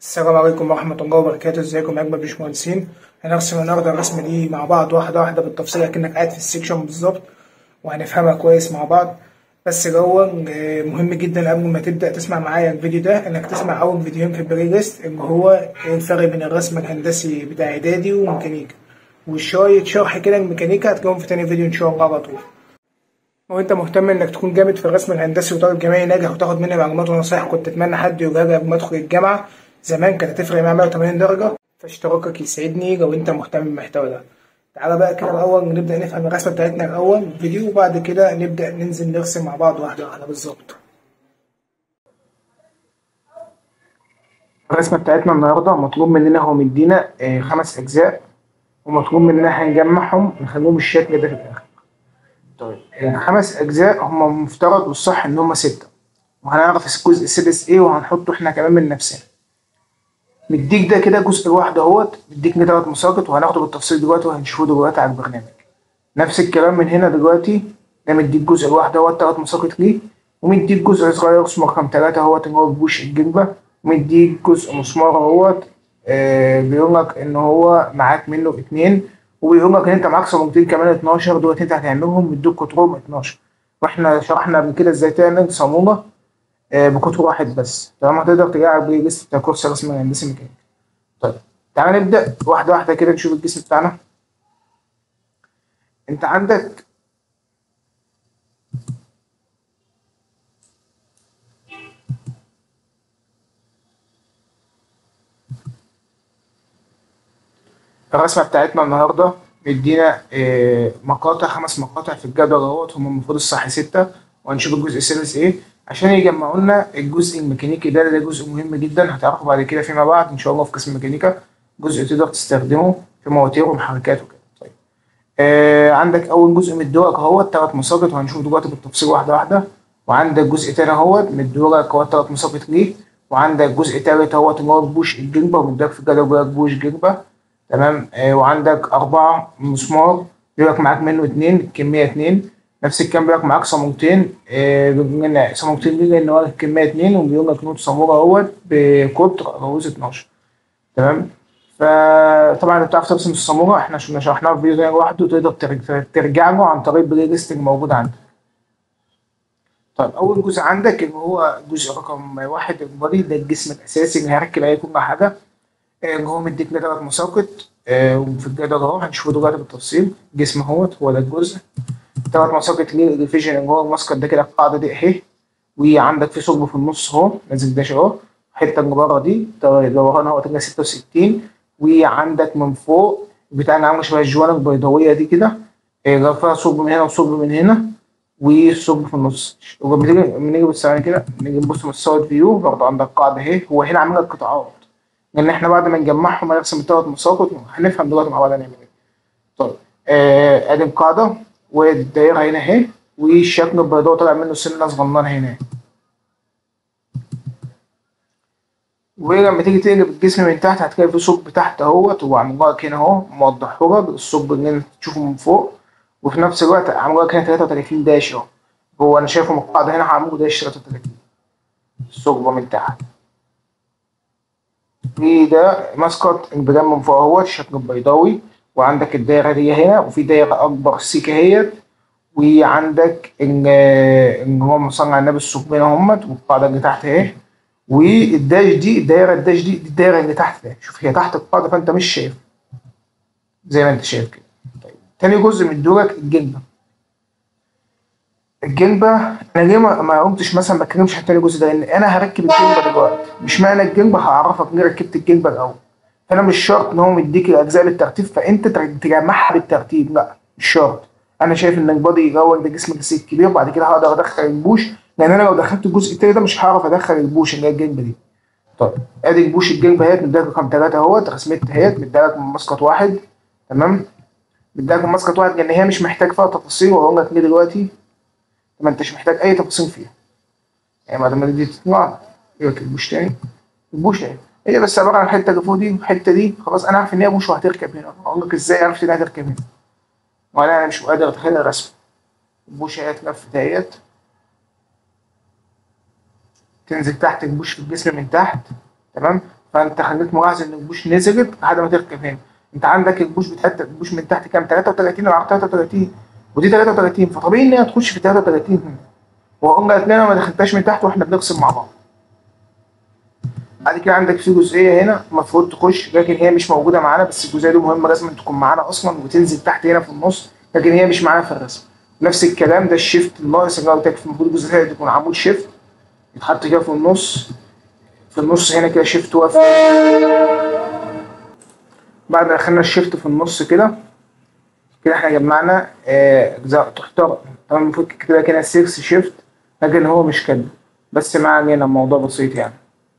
السلام عليكم ورحمة الله وبركاته ازيكم يا أجمل باشمهندسين هنرسم النهاردة الرسمة دي مع بعض واحدة واحدة بالتفصيل أكنك قاعد في السكشن بالظبط وهنفهمها كويس مع بعض بس الأول آه، مهم جدا قبل ما تبدأ تسمع معايا الفيديو ده إنك تسمع أول فيديوهين في البلاي ليست اللي هو إيه الفرق بين الرسم الهندسي بتاع إعدادي وميكانيكا وشوية شرح كده الميكانيكا هتلاقيهم في تاني فيديو إن شاء الله على طول وانت مهتم انك تكون جامد في الرسم الهندسي وطالب جامعي ناجح وتاخد مني معلومات ونصايح كنت اتمنى حد يقولها لي قبل ما ادخل الجامعه زمان كانت هتفرق معايا 180 درجه فاشتراكك يسعدني لو انت مهتم بالمحتوى ده تعالى بقى كده الاول نبدا نفهم الرسمه بتاعتنا الاول فيديو وبعد كده نبدا ننزل نرسم مع بعض واحده واحده بالظبط الرسمه بتاعتنا النهارده مطلوب مننا هو مدينا آه، خمس اجزاء ومطلوب مننا هنجمعهم نخليهم الشكل ده في الاخر طيب الخمس اجزاء هم مفترض والصح ان هم سته وهنعرف الجزء السادس ايه وهنحطه احنا كمان من نفسنا مديك ده كده جزء لوحده اهوت مديك ليه تلات مساقط وهناخده بالتفصيل دلوقتي وهنشوفه دلوقتي على البرنامج نفس الكلام من هنا دلوقتي ده مديك جزء لوحده اهوت تلات مساقط ليه ومديك جزء صغير اسمه رقم تلاتة اهوت اللي هو بوش الجلبة ومديك جزء مسمار اهوت آه بيقول لك ان هو معاك منه اتنين وبيقول لك ان انت معاك صمامتين كمان 12 دول انت هتعملهم مديك قطرهم 12 واحنا شرحنا قبل كده ازاي تعمل صامولة آه، بقطر واحد بس تمام هتقدر تلاقيها على البلاي ليست بتاع كورس رسم الهندسي ميكانيكا طيب تعالى نبدأ واحدة واحدة كده نشوف الجسم بتاعنا انت عندك الرسمة بتاعتنا النهاردة مدينا آه، مقاطع خمس مقاطع في الجدول اهوت هم المفروض الصح ستة وهنشوف الجزء السادس ايه عشان يجمعوا لنا الجزء الميكانيكي ده ده جزء مهم جدا هتعرفوا بعد كده فيما بعد ان شاء الله في قسم الميكانيكا جزء تقدر تستخدمه في مواتير ومحركات وكده طيب آه عندك اول جزء من الدورك اهوت ثلاث مساقط وهنشوف دلوقتي بالتفصيل واحده واحده وعندك جزء تاني اهوت من الدورك اهوت ثلاث مساقط ليه وعندك جزء تالت اهوت اللي هو بوش الجلبه ومديك في الجدول بيقول لك بوش جلبه تمام آه وعندك أربعة مسمار بيقول لك معاك منه اتنين كمية اتنين نفس الكلام بيقول لك معاك صامولتين آه بيقول لنا صامولتين دي لأن هو الكمية اتنين وبيقول لك نوت صامولة اهوت بقطر رؤوس 12 تمام فطبعا انت بتعرف ترسم الصامولة احنا كنا شرحناها في فيديو تاني لوحده تقدر ترج- ترجع له عن طريق البلاي ليست اللي موجود عندك طيب أول جزء عندك اللي هو جزء رقم واحد البادي ده الجسم الأساسي اللي هيركب عليه كل حاجة آه، اللي هو مديك لنا تلات مساقط آه، وفي الجدول اهو هنشوفه دلوقتي بالتفصيل الجسم اهوت هو ده الجزء تلات مساقط ليه الريفيجن اللي هو المسقط ده كده القاعدة دي اهي وعندك في ثقب في النص اهو نازل داش اهو الحتة اللي بره دي دورانها هو تلاتة ستة وستين وعندك من فوق بتاع عاملة شبه الجوانب البيضاوية دي كده آه، لو فيها ثقب من هنا وثقب من هنا وثقب في النص ولما تيجي لما نيجي بص على كده نيجي نبص من السايد فيو برضه عندك قاعدة اهي هو هنا عامل لك قطاعات لان احنا بعد ما نجمعهم هنرسم الثلاث مساقط هنفهم دلوقتي مع بعض هنعمل ايه طيب آه، ادي القاعده والدايره هنا اهي والشكل البيضاء طالع منه سنه صغننه هنا ولما تيجي تقلب الجسم من تحت هتلاقي في ثقب تحت اهوت وعامل لك هنا اهو موضحه لك الثقب اللي انت تشوفه من فوق وفي نفس الوقت عامل لك هنا 33 داش اهو هو انا شايفه من القاعده هنا هعمله داش 33 الثقب من تحت في ده مسقط البرام من فوق اهوت الشكل البيضاوي وعندك الدايرة دي هنا وفي دايرة أكبر سيكة اهيت وعندك ال- اللي هو مصنع النبي الثقبين اهمت والقاعدة اللي تحت اهي والداش دي الدايرة الداش دي دي الدايرة اللي تحت ده شوف هي تحت القاعدة فأنت مش شايف زي ما أنت شايف كده طيب تاني جزء من دورك الجلبة الجلبة أنا ليه ما ما قمتش مثلا ما اتكلمش عن تاني جزء ده لأن أنا هركب الجلبة دلوقتي مش معنى الجلبة هعرفك ليه ركبت الجلبة الأول فانا مش شرط ان هو مديك الاجزاء بالترتيب فانت تر- تجمعها بالترتيب لا مش شرط انا شايف ان البادي الاول ده جسم الجسم الكبير بعد كده هقدر ادخل البوش لان انا لو دخلت الجزء التاني ده مش هعرف ادخل البوش اللي هي الجنب دي طيب ادي البوش الجنب اهيت مديك رقم ثلاثة اهوت رسمت اهيت مديلك من مسقط واحد تمام مديلك من مسقط واحد لان هي مش محتاج فيها تفاصيل وهقول لك ليه دلوقتي ما انتش محتاج اي تفاصيل فيها يعني بعد ما دي تطلع يبقى البوش تاني البوش اهي هي بس عباره عن الحته اللي فوق دي والحته دي خلاص انا عارف ان هي بوش وهتركب هنا اقول لك ازاي عرفت انها هتركب هنا وانا أنا مش قادر اتخيل الرسم البوش اهي اتلفت اهيت تنزل تحت البوش في الجسم من تحت تمام فانت خليك ملاحظ ان البوش نزلت لحد ما تركب هنا انت عندك البوش بتاعت البوش من تحت كام 33 العرض 33 ودي 33 فطبيعي ان هي تخش في 33 هنا وقلنا اتنين ما دخلتهاش من تحت واحنا بنرسم مع بعض بعد كده عندك في جزئيه هنا المفروض تخش لكن هي مش موجوده معانا بس الجزئيه دي مهمه لازم تكون معانا اصلا وتنزل تحت هنا في النص لكن هي مش معانا في الرسم نفس الكلام ده الشيفت الناقص اللي انا قلت لك المفروض الجزئيه دي تكون عمود شيفت يتحط كده في النص في النص هنا كده شيفت واقف بعد ما دخلنا الشيفت في النص كده كده احنا جمعنا آه، اجزاء تحترم طبعا المفروض كده كده 6 شيفت لكن هو مش كده بس ما علينا الموضوع بسيط يعني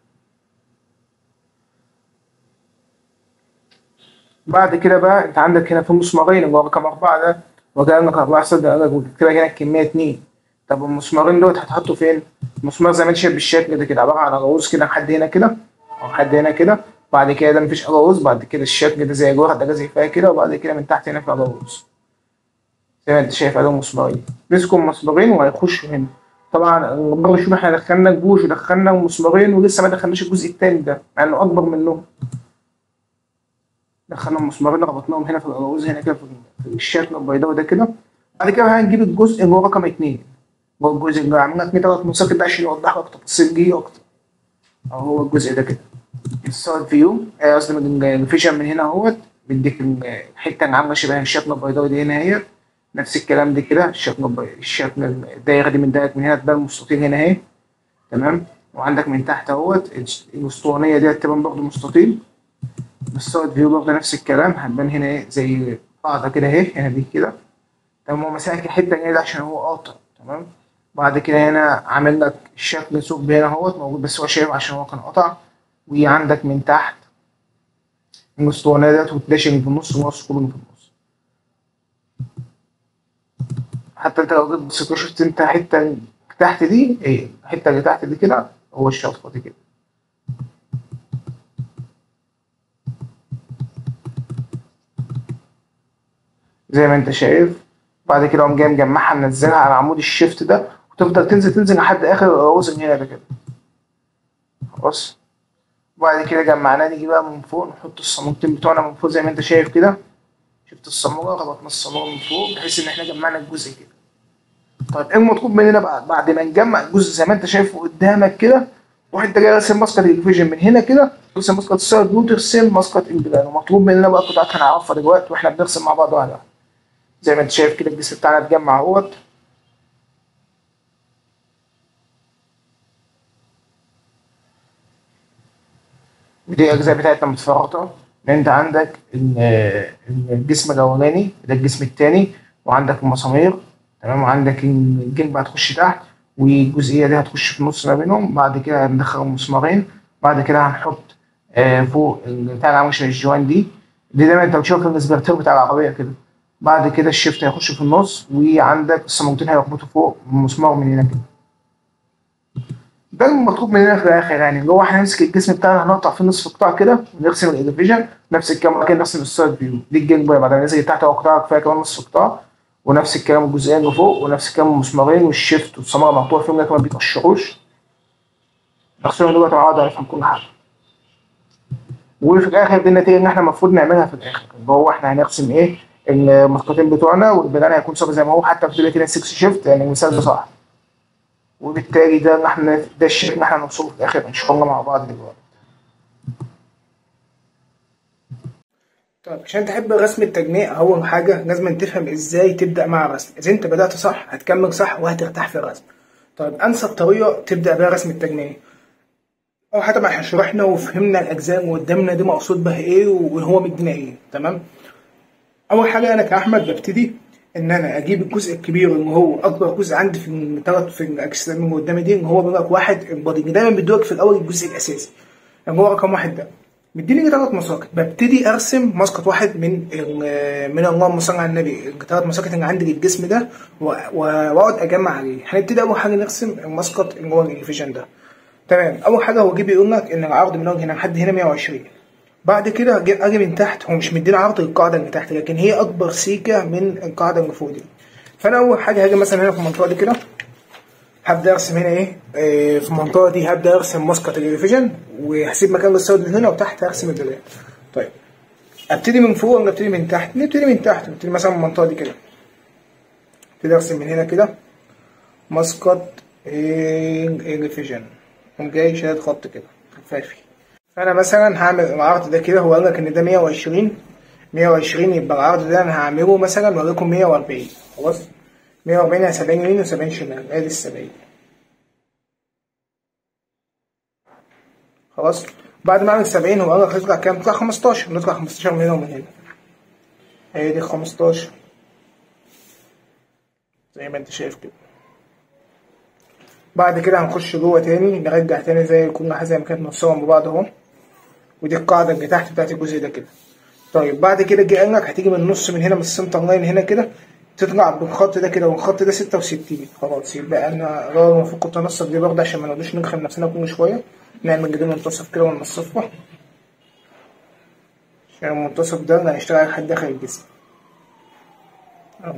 بعد كده بقى انت عندك هنا في مسمارين اللي هو رقم أربعة ده وجاي لك أربعة صدق قال لك وكده هنا الكمية اتنين طب المسمارين دول هتحطوا فين؟ المسمار زي ما انت شايف بالشكل ده كده عبارة عن أراوز كده لحد هنا كده أو لحد هنا كده بعد كده ده مفيش أراوز بعد كده الشكل ده زي جوه ده زي فيها كده وبعد كده من تحت هنا في أراوز زي ما انت شايف عليهم مسمارين مسكوا المسمارين وهيخشوا هنا طبعا برضه شوف احنا دخلنا الجوش ودخلنا المسمارين ولسه ما دخلناش الجزء التاني ده مع انه اكبر منهم دخلنا المسمارين ربطناهم هنا في الأراوز هنا كده في الشكل البيضاوي ده كده بعد كده هنجيب الجزء اللي هو رقم اتنين هو الجزء اللي عملنا اتنين تلات مساقط ده عشان يوضح لك تفاصيل دي اكتر أو هو الجزء ده كده السايد فيو آه، قصدي من الفيجن من هنا اهوت بيديك الحته اللي عامله شبه الشكل البيضاوي دي هنا اهي نفس الكلام دي كده الشكل البي- الشكل الدايره دي من دايره من هنا تبان مستطيل هنا اهي تمام وعندك من تحت اهوت الاسطوانيه دي هتبان برضه مستطيل بالسايد فيو برضه نفس الكلام هتبان هنا ايه زي قاعده كده اهي هنا دي كده تمام هو مساك الحته هنا ده عشان هو قاطع تمام بعد كده هنا عامل لك الشكل ثقب هنا اهوت موجود بس هو شايف عشان هو كان قطع وعندك من تحت الاسطوانه ديت والداش اللي في النص والنص كله اللي في النص حتى انت لو جيت بصيت وشفت انت حته تحت دي ايه الحته اللي تحت دي كده هو الشفطه دي كده زي ما انت شايف بعد كده قوم جاي مجمعها منزلها على عمود الشيفت ده وتفضل تنزل تنزل لحد اخر الوزن هنا ده كده خلاص وبعد كده جمعناه نيجي بقى من فوق نحط الصامولتين بتوعنا من فوق زي ما انت شايف كده شفت الصامولة ربطنا الصامولة من فوق بحيث ان احنا جمعنا الجزء كده طيب ايه المطلوب مننا بقى بعد ما نجمع الجزء زي ما انت شايفه قدامك كده روح انت جاي راسم مسقط الفيجن من هنا كده ترسم مسقط السايد فيو ترسم مسقط البلان ومطلوب مننا بقى قطعات هنعرفها دلوقتي واحنا بنرسم مع بعض واحده واحدة. زي ما انت شايف كده الجسم بتاعنا اتجمع اهوت ودي الاجزاء بتاعتنا متفرطه لان انت عندك ال- الجسم الاولاني ده الجسم الثاني وعندك المسامير تمام وعندك الجنب هتخش تحت والجزئيه دي هتخش في النص ما بينهم بعد كده هندخل مسمارين بعد كده هنحط آه، فوق بتاع العمود شبه الجوان دي دي دايما انت بتشوف الاسبرتير بتاع العربيه كده بعد كده الشيفت هيخش في النص وعندك الصامولتين هيربطوا فوق مسمار من هنا كده ده المطلوب مننا في الاخر يعني اللي هو احنا نمسك الجسم بتاعنا هنقطع فيه نصف قطاع كده ونرسم الديفيجن نفس الكلام كده نرسم السايد فيو دي الجنب بقى بعد ما ننزل تحت هو قطاع كفايه كمان نصف قطاع ونفس الكلام الجزئيه اللي فوق ونفس الكلام المسمارين والشيفت والصمامه مقطوع فيهم لكن ما بيتقشروش نغسلهم دلوقتي مع بعض هنفهم كل حاجه وفي الاخر دي النتيجه اللي احنا المفروض نعملها في الاخر اللي هو احنا هنرسم ايه المسقطين بتوعنا والبنان هيكون صافي زي ما هو حتى في كده 6 شيفت يعني المثال ده صح وبالتالي ده اللي احنا ده الشيء اللي احنا هنوصله في الاخر ان شاء الله مع بعض دلوقتي طيب عشان تحب رسم التجميع اول حاجه لازم تفهم ازاي تبدا مع الرسم اذا انت بدات صح هتكمل صح وهترتاح في الرسم طيب انسب طريقه تبدا بيها رسم التجميع او حتى ما احنا شرحنا وفهمنا الاجزاء اللي قدامنا دي مقصود بها ايه وهو مدينا ايه تمام اول حاجه انا كاحمد ببتدي ان انا اجيب الجزء الكبير اللي هو اكبر جزء عندي في الثلاث في الاجزاء اللي قدامي دي اللي هو بيبقى واحد البادي دايما بيدوك في الاول الجزء الاساسي اللي هو رقم واحد ده مديني ثلاث مساقط ببتدي ارسم مسقط واحد من ال- من اللهم صل على النبي الثلاث مساقط اللي عندي للجسم ده و- و- واقعد اجمع عليه هنبتدي اول حاجه نرسم المسقط اللي هو الفيجن ده تمام اول حاجه هو جه بيقول لك ان العرض من وجه هنا لحد هنا 120 بعد كده اجي أجي من تحت هو مش مديني عرض القاعده اللي تحت لكن هي اكبر سيكه من القاعده اللي فوق دي فانا اول حاجه هاجي مثلا هنا في المنطقه دي كده هبدا ارسم هنا ايه آه، في المنطقه دي هبدا ارسم مسقط الريفيجن وهسيب مكان للسود من هنا وتحت هرسم الدولاب طيب ابتدي من فوق ولا ابتدي من تحت نبتدي من تحت نبتدي مثلا من المنطقه دي كده ابتدي ارسم من هنا كده مسقط الريفيجن قوم جاي شاد خط كده خفافي فانا مثلا هعمل العرض ده كده هو قال لك ان ده 120 120 يبقى العرض ده انا هعمله مثلا وليكن 140 خلاص 140 على 70 يمين و70 شمال ادي ال 70 خلاص بعد ما اعمل 70 هو قال لك هيطلع كام؟ يطلع 15 نطلع 15 من هنا ومن هنا هي دي 15 زي ما انت شايف كده بعد كده هنخش جوه تاني نرجع تاني زي كل حاجه زي ما كانت نصهم ببعض اهو ودي القاعده اللي تحت بتاعت الجزء ده كده طيب بعد كده جه قال لك هتيجي من النص من هنا من السنتر لاين هنا كده تطلع بالخط ده كده والخط ده 66 خلاص يبقى انا لو المفروض كنت انصف دي برضه عشان ما نقعدوش نرخم نفسنا كل شويه نعمل جدول منتصف كده وننصفه عشان المنتصف ده اللي هنشتغل لحد داخل الجسم اهو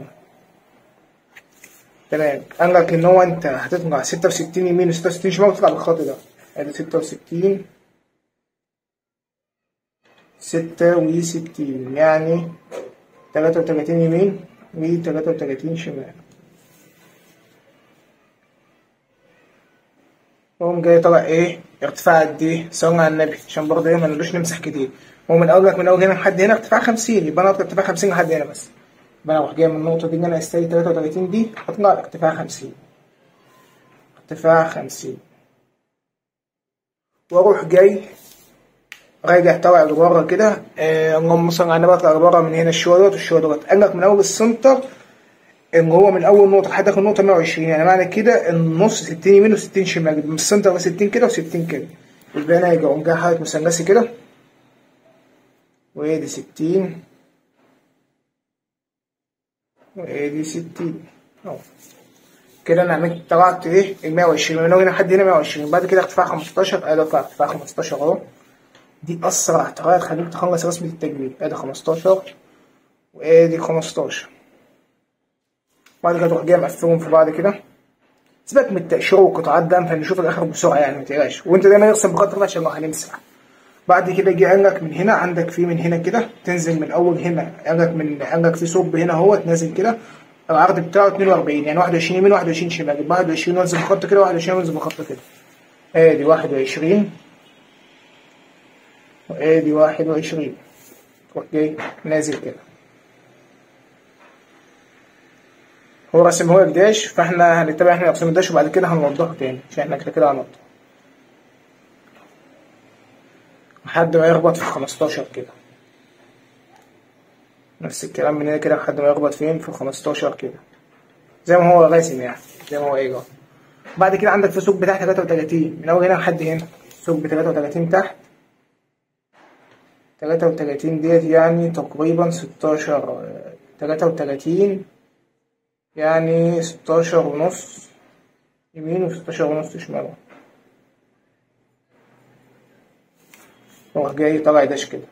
تمام قال لك ان هو انت هتطلع 66 يمين و66 شمال وتطلع بالخط ده ادي 66 66 يعني 33 يمين و 33 شمال وقوم جاي طالع ايه ارتفاع قد ايه صلى على النبي عشان برضه ايه ما نقولوش نمسح كتير هو من اول لك من اول هنا لحد هنا ارتفاع 50 يبقى انا اطلع ارتفاع 50 لحد هنا بس يبقى انا اروح جاي من النقطه دي ان انا استوي 33 دي اطلع ارتفاع 50 ارتفاع 50 واروح جاي راجع طالع لبره كده آه اللهم صل على النبي اطلع لبره من هنا الشويه دوت والشويه دوت قال لك من اول السنتر ان هو من اول نقطه لحد اخر نقطه 120 يعني معنى كده النص 60 يمين و60 شمال من السنتر 60 كده و60 كده يبقى انا هيجي اقوم جاي حاطط مثلثي كده وادي 60 وادي 60 اهو كده انا عملت طلعت ايه ال 120 من هنا لحد هنا 120 بعد كده ارتفاع 15 ادي اطلع ارتفاع 15 اهو دي اسرع طريقه تخليك تخلص رسمه التجميل ادي 15 وادي 15 بعد كده تروح جاي مقفلهم في بعض كده سيبك من التقشير والقطاعات ده فنشوف الاخر بسرعه يعني ما تقلقش وانت دايما ارسم بقدر عشان لو هنمسح بعد كده جه قال لك من هنا عندك في من هنا كده تنزل من اول هنا قال لك من قال لك في ثقب هنا اهو تنزل كده العرض بتاعه 42 يعني 21 يمين 21 شمال يبقى 21 وانزل بخط كده 21 وانزل بخط كده ادي 21 وادي 21 تروح جاي نازل كده هو رسم هو الداش فاحنا هنتبع احنا رسم الداش وبعد كده هنوضحه تاني عشان احنا كده كده هنوضح لحد ما يخبط في 15 كده نفس الكلام من هنا كده لحد ما يخبط فين في 15 كده زي ما هو راسم يعني زي ما هو ايه جوه بعد كده عندك في ثقب بتاع 33 من اول هنا لحد هنا ثقب 33 تحت 33 ديت يعني تقريبا 16 33 يعني 16 ونص يمين و16 ونص شمال راح جاي طالع داش كده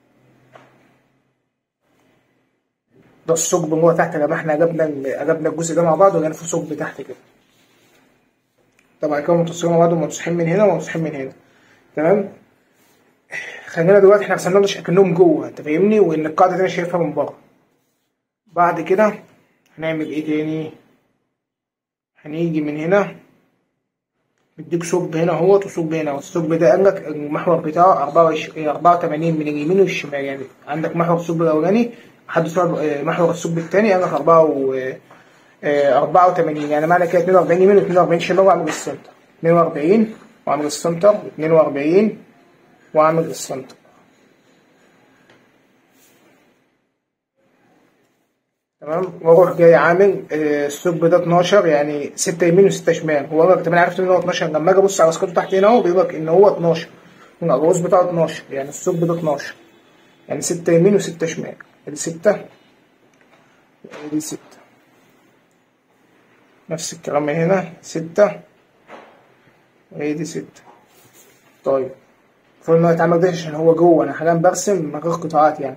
ده الثقب اللي هو تحت لما احنا جبنا جبنا الجزء ده مع بعض وجينا في ثقب تحت كده طبعا كده متصلين مع بعض ومتصحين من هنا ومتصحين من هنا تمام خلينا دلوقتي احنا رسمنا مش اكنهم جوه انت فاهمني وان القاعده دي انا شايفها من بره بعد كده هنعمل ايه تاني هنيجي من هنا مديك ثقب هنا اهوت وثقب هنا والثقب ده قال لك المحور بتاعه 24 84 من اليمين والشمال يعني عندك محور الثقب الاولاني حد محور الثقب الثاني قال لك 84 يعني معنى كده 42 يمين و42 شمال واعمل السنتر 42 واعمل السنتر 42 واعمل السنتر تمام واروح جاي عامل الثقب ده 12 يعني 6 يمين و6 شمال هو قال لك طب انا عرفت ان هو 12 لما اجي ابص على اسقاطه تحت هنا اهو بيقول لك ان هو 12 هنا الرؤوس بتاعه 12 يعني الثقب ده 12 يعني 6 يمين و6 شمال ادي 6 ادي 6 نفس الكلام من هنا 6 وادي 6 طيب المفروض ان هو يتعمل ده عشان هو جوه انا حاليا برسم من غير قطاعات يعني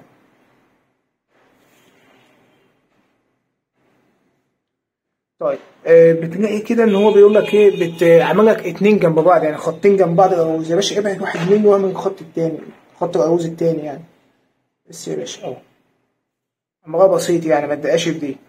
طيب آه بتلاقي كده ان هو بيقول لك ايه بتعمل لك اتنين جنب بعض يعني خطين جنب بعض الأرجوز يا باشا ابعد واحد منه واعمل الخط التاني خط الأرجوز التاني يعني بس يا باشا اهو امرها بسيط يعني ما تدقاش في دي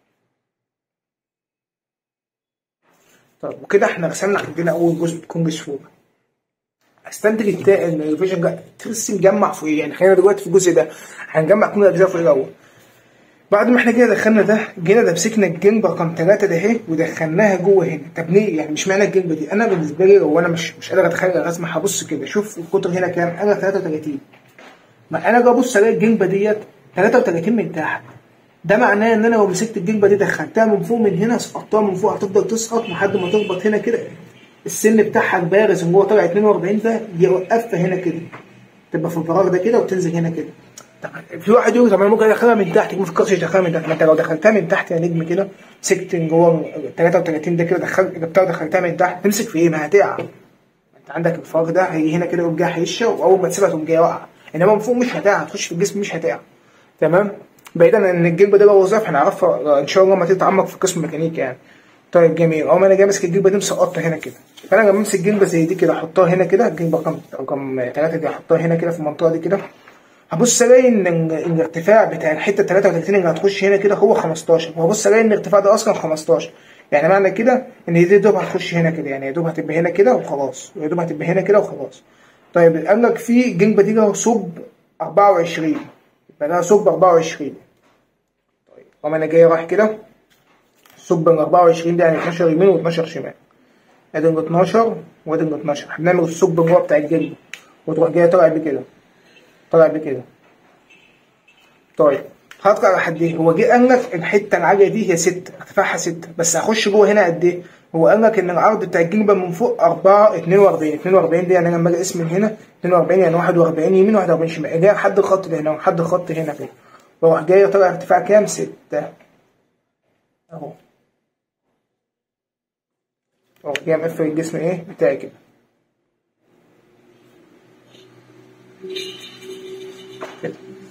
طيب وكده احنا رسمنا عندنا اول جزء تكون بسهوله استنتج التا ان الفيجن جا- ترسم جمع فوقيه يعني خلينا دلوقتي في الجزء ده هنجمع كل الاجزاء فوقيه الاول بعد ما احنا كده دخلنا ده جينا ده مسكنا الجنب رقم ثلاثة ده اهي ودخلناها جوه هنا طب ليه يعني مش معنى الجنب دي انا بالنسبه لي لو انا مش مش قادر اتخيل الرسمه هبص كده شوف القطر هنا كام انا 33 ما انا جاي ابص الاقي الجنبه ديت 33 من تحت ده معناه ان انا لو مسكت الجنبه دي دخلتها من فوق من هنا سقطتها من فوق هتفضل تسقط لحد ما تخبط هنا كده السن بتاعها البارز اللي هو طالع 42 ده يوقفها هنا كده تبقى في الفراغ ده كده وتنزل هنا كده طب في واحد يقول طب انا ممكن ادخلها من تحت ما فكرتش ادخلها من تحت ما انت لو دخلتها من تحت يا نجم كده مسكت من جوه 33 ده كده دخلت جبتها ودخلتها من تحت تمسك في ايه ما هتقع انت عندك الفراغ ده هيجي هنا كده يقوم جاي هيشة واول ما تسيبها تقوم جايه واقعه انما من فوق مش هتقع هتخش في الجسم مش هتقع تمام بعيدا ان الجلبه دي بقى وظائف هنعرفها ان شاء الله لما تتعمق في قسم ميكانيكا يعني طيب جميل اول ما انا جاي ماسك الجلبه دي مسقطها هنا كده فانا لما امسك جلبه زي دي كده احطها هنا كده الجلبه رقم رقم 3 دي احطها هنا كده في المنطقه دي كده هبص الاقي ان ال- الارتفاع بتاع الحته 33 اللي هتخش هنا كده هو 15 وهبص الاقي ان الارتفاع ده اصلا 15 يعني معنى كده ان دي يا دوب هتخش هنا كده يعني يا دوب هتبقى هنا كده وخلاص ويا دوب هتبقى هنا كده وخلاص طيب قال لك في الجنبه دي له ثقب 24 يبقى لها ثقب 24 طيب وما انا جاي رايح كده ثقب ال 24 ده يعني 12 يمين و12 شمال ادي ال 12 وادي ال 12 هنعمل الثقب اللي هو بتاع الجلد وتروح جاي طالع بكده طالع بكده طيب هطلع لحد ايه هو جه قال لك الحته العاليه دي هي 6 ارتفاعها 6 بس هخش جوه هنا قد ايه هو قال لك ان العرض بتاع الجنبه من فوق 4 42 42 دي يعني انا لما اجي اقسم من هنا 42 يعني 41 يمين 41 شمال جاي لحد الخط ده هنا ولحد الخط هنا كده واروح جاي طالع ارتفاع كام 6 اهو اهو جاي مقفل الجسم ايه بتاعي كده كده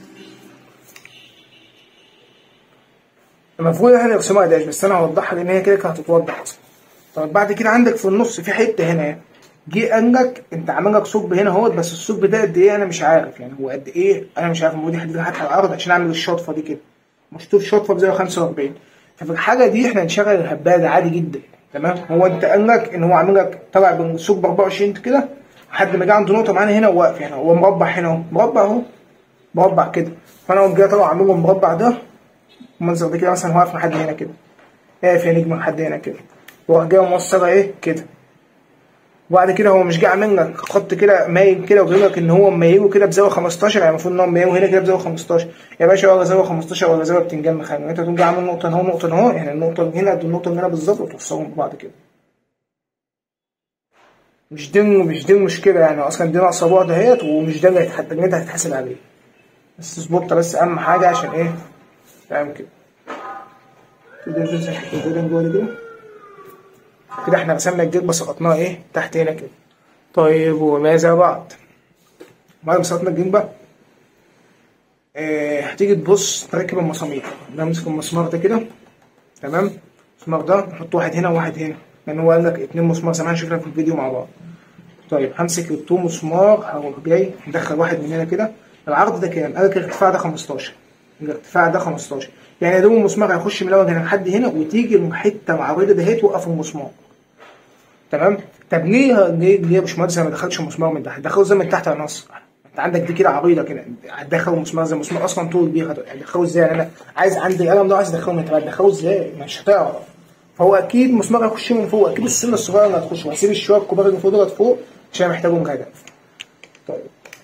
المفروض احنا نرسمها داش بس انا هوضحها لان هي كده كده هتتوضح اصلا طب بعد كده عندك في النص في حته هنا جه قال لك انت عامل لك ثقب هنا اهوت بس الثقب ده قد ايه انا مش عارف يعني هو قد ايه انا مش عارف المفروض يحدد حتى على الارض عشان اعمل الشطفه دي كده مشطوف شطفه ب 45 ففي الحاجه دي احنا نشغل الهباد عادي جدا تمام هو انت قال لك ان هو عامل لك طلع بالثقب 24 كده لحد ما جه عند نقطه معانا هنا وواقف يعني هو مربع هنا اهو مربع اهو مربع كده فانا قمت جاي طالع عامل له المربع ده المنظر ده كده مثلا واقف لحد هنا كده واقف يا نجم لحد هنا كده وراح جاي موصلها ايه كده وبعد كده هو مش جاي عامل لك خط كده مايل كده وبيقول لك ان هو مايله كده بزاويه 15 يعني المفروض ان هو مايله هنا كده بزاويه 15 يا باشا ولا زاويه 15 ولا زاويه بتنجان مخانه انت تقوم جاي عامل نقطه هنا ونقطه هنا يعني النقطه اللي هنا قد النقطه اللي هنا بالظبط وتوصلهم ببعض كده مش دي مش دي المشكله يعني اصلا دي ناقصه بعد اهيت ومش ده اللي هيتحدد اللي انت هتتحاسب عليه بس اظبطها بس اهم حاجه عشان ايه تعمل كده كده تمسح الحته دي من جوه دي كده كده احنا رسمنا الجلبة سقطناها ايه تحت هنا كده طيب وماذا بعد بعد ما سقطنا الجلبة اه هتيجي تبص تركب المسامير نمسك المسمار ده كده تمام المسمار ده نحط واحد هنا وواحد هنا لان هو قال لك اتنين مسمار زي ما احنا شفنا في الفيديو مع بعض طيب همسك الطو مسمار هروح جاي ندخل واحد من هنا كده العرض ده كام؟ قال لك الارتفاع ده 15 الارتفاع ده 15 يعني يا دوب المسمار هيخش من الاول هنا لحد هنا وتيجي الحته معرضه ده هي توقف المسمار تمام طب ليه ليه ليه يا باشمهندس انا ما دخلتش المسمار من تحت دخله زي من تحت يا نصر انت عندك دي كده عريضه كده هتدخل مسمار زي مسمار اصلا طول كبير هتدخله ازاي يعني انا عايز عندي القلم ده عايز ادخله من تحت هتدخله ازاي مش هتعرف فهو اكيد مسمار هيخش من فوق اكيد السن الصغير اللي هتخش وهسيب الشويه الكبار اللي فوق دولت فوق عشان محتاجهم كده طيب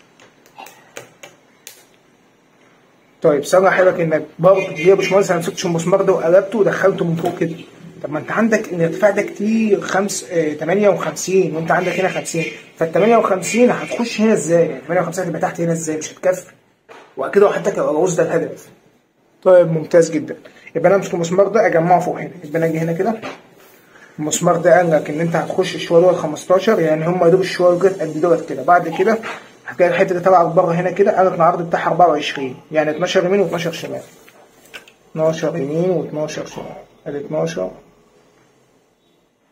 طيب ثانية حضرتك انك برضه ليه يا باشمهندس انا ما مسكتش المسمار ده وقلبته ودخلته من فوق كده طب ما انت عندك الارتفاع ده كتير خمس اه 58 وانت عندك هنا 50 فال 58 هتخش هنا ازاي؟ يعني 58 هتبقى تحت هنا ازاي؟ مش هتكفي واكيد هو حتى الغوص ده الهدف طيب ممتاز جدا يبقى انا امسك المسمار ده اجمعه فوق هنا يبقى انا اجي هنا كده المسمار ده قال لك ان انت هتخش الشويه دول 15 يعني هم يا دوب الشويه دول قد دولت كده بعد كده هتلاقي الحته دي طالعه بره هنا كده قال لك العرض بتاعها 24 يعني 12 يمين و12 شمال 12 يمين و12 شمال ادي 12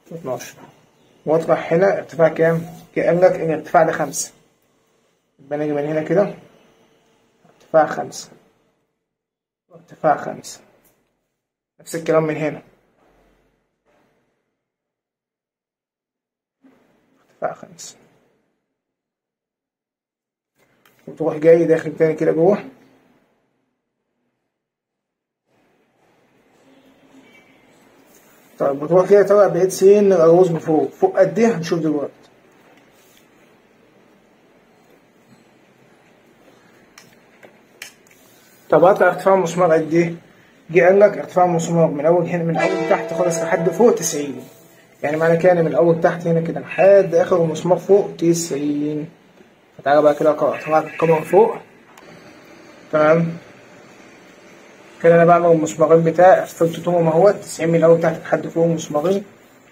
12 واطرح هنا ارتفاع كام؟ قال لك ان الارتفاع ده خمسة يبقى نيجي من هنا كده ارتفاع خمسة ارتفاع خمسة نفس الكلام من هنا ارتفاع خمسة وتروح جاي داخل تاني كده جوه طيب وتروح كده طالع بعيد سين الأرجوز من فوق فوق قد ايه هنشوف دلوقتي طب هطلع ارتفاع المسمار قد ايه؟ جه قال لك ارتفاع المسمار من اول هنا من اول تحت خالص لحد فوق 90 يعني معنى كده إن من اول تحت هنا كده لحد اخر المسمار فوق 90 فتعالى بقى كده اقرا طلعت القمر فوق تمام كده انا بعمل المسمارين بتاعي قفلت طولهم اهوت 90 من اول تحت لحد فوق المسمارين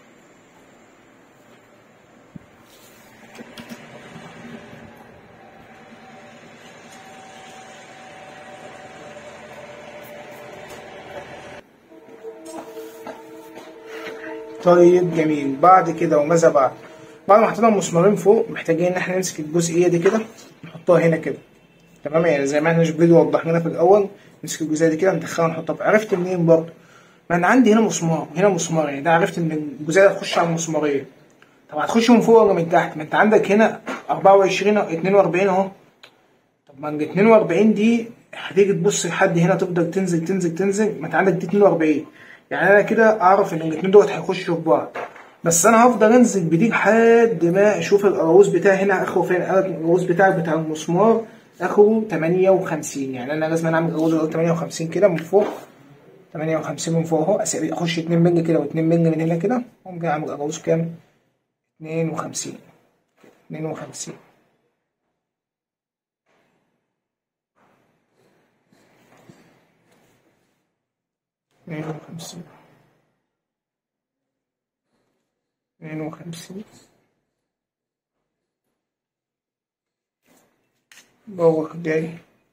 طيب جميل بعد كده وماذا بعد بعد ما حطينا المسمارين فوق محتاجين ان احنا نمسك الجزئيه دي كده نحطها هنا كده تمام يعني زي ما احنا جبريل وضح لنا في الاول نمسك الجزئيه دي كده ندخلها نحطها في- عرفت منين برضه ما انا عندي هنا مسمار هنا مسمار يعني ده عرفت ان الجزئيه هتخش على المسماريه طب هتخش من فوق ولا من تحت ما انت عندك هنا 24 أو 42 اهو طب ما ال 42 دي هتيجي تبص لحد هنا تفضل تنزل تنزل تنزل ما انت عندك دي 42 يعني انا كده اعرف ان الاثنين دول هيخشوا في بعض بس انا هفضل انزل بدي لحد ما اشوف القراوز بتاعي هنا اخره فين قالك القراوز بتاعك بتاع المسمار اخره 58 يعني انا لازم اعمل قراوز 58 كده من فوق 58 من فوق اهو أسيب- اخش 2 بنج كده و2 بنج من هنا كده اقوم جاي اعمل قراوز كام 52 52 52 52 بروح جاي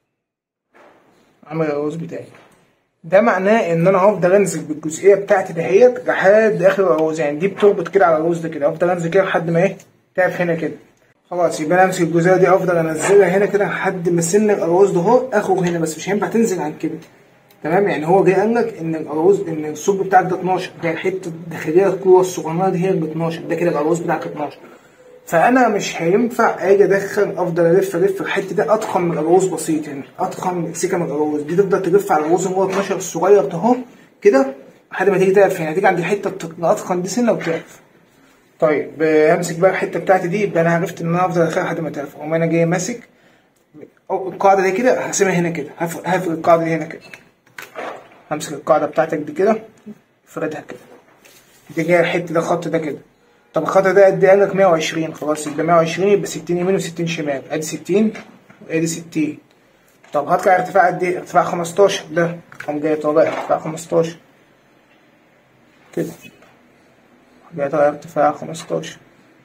عامل الرز بتاعي ده معناه ان انا هفضل انزل بالجزئيه بتاعتي دهيت لحد اخر الرز يعني دي بتربط كده على الرز ده كده افضل انزل كده لحد ما ايه تعرف هنا كده خلاص يبقى انا امسك الجزئيه دي افضل انزلها هنا كده لحد ما سن الارواز ده اهو اخره هنا بس مش هينفع تنزل عن كده تمام يعني هو جاي قال لك ان الارواز ان الثقب بتاعك ده 12 ده الحته الداخليه القوه الصغيره دي هي اللي 12 ده كده الارواز بتاعك 12 فانا مش هينفع اجي ادخل افضل الف الف الحته ده اضخم من الارواز بسيط يعني اضخم سيكه من الارواز دي تفضل تلف على الارواز اللي هو 12 الصغير ده اهو كده لحد ما تيجي تقف هنا تيجي عند الحته الاضخم دي سنه وتقف طيب آه، همسك بقى الحته بتاعتي دي يبقى انا عرفت ان انا افضل ادخلها لحد ما تقف اقوم انا جاي ماسك أو القاعده دي كده هقسمها هنا كده هف- هقفل القاعده دي هنا كده همسك القاعده بتاعتك دي كده افردها كده دي جايه الحته ده الخط ده كده طب الخط ده قد ايه قال لك 120 خلاص يبقى 120 يبقى 60 يمين و60 شمال ادي 60 وادي 60 طب هطلع ارتفاع قد ايه ارتفاع 15 ده قوم جاي طالع ارتفاع 15 كده جاي طالع ارتفاع 15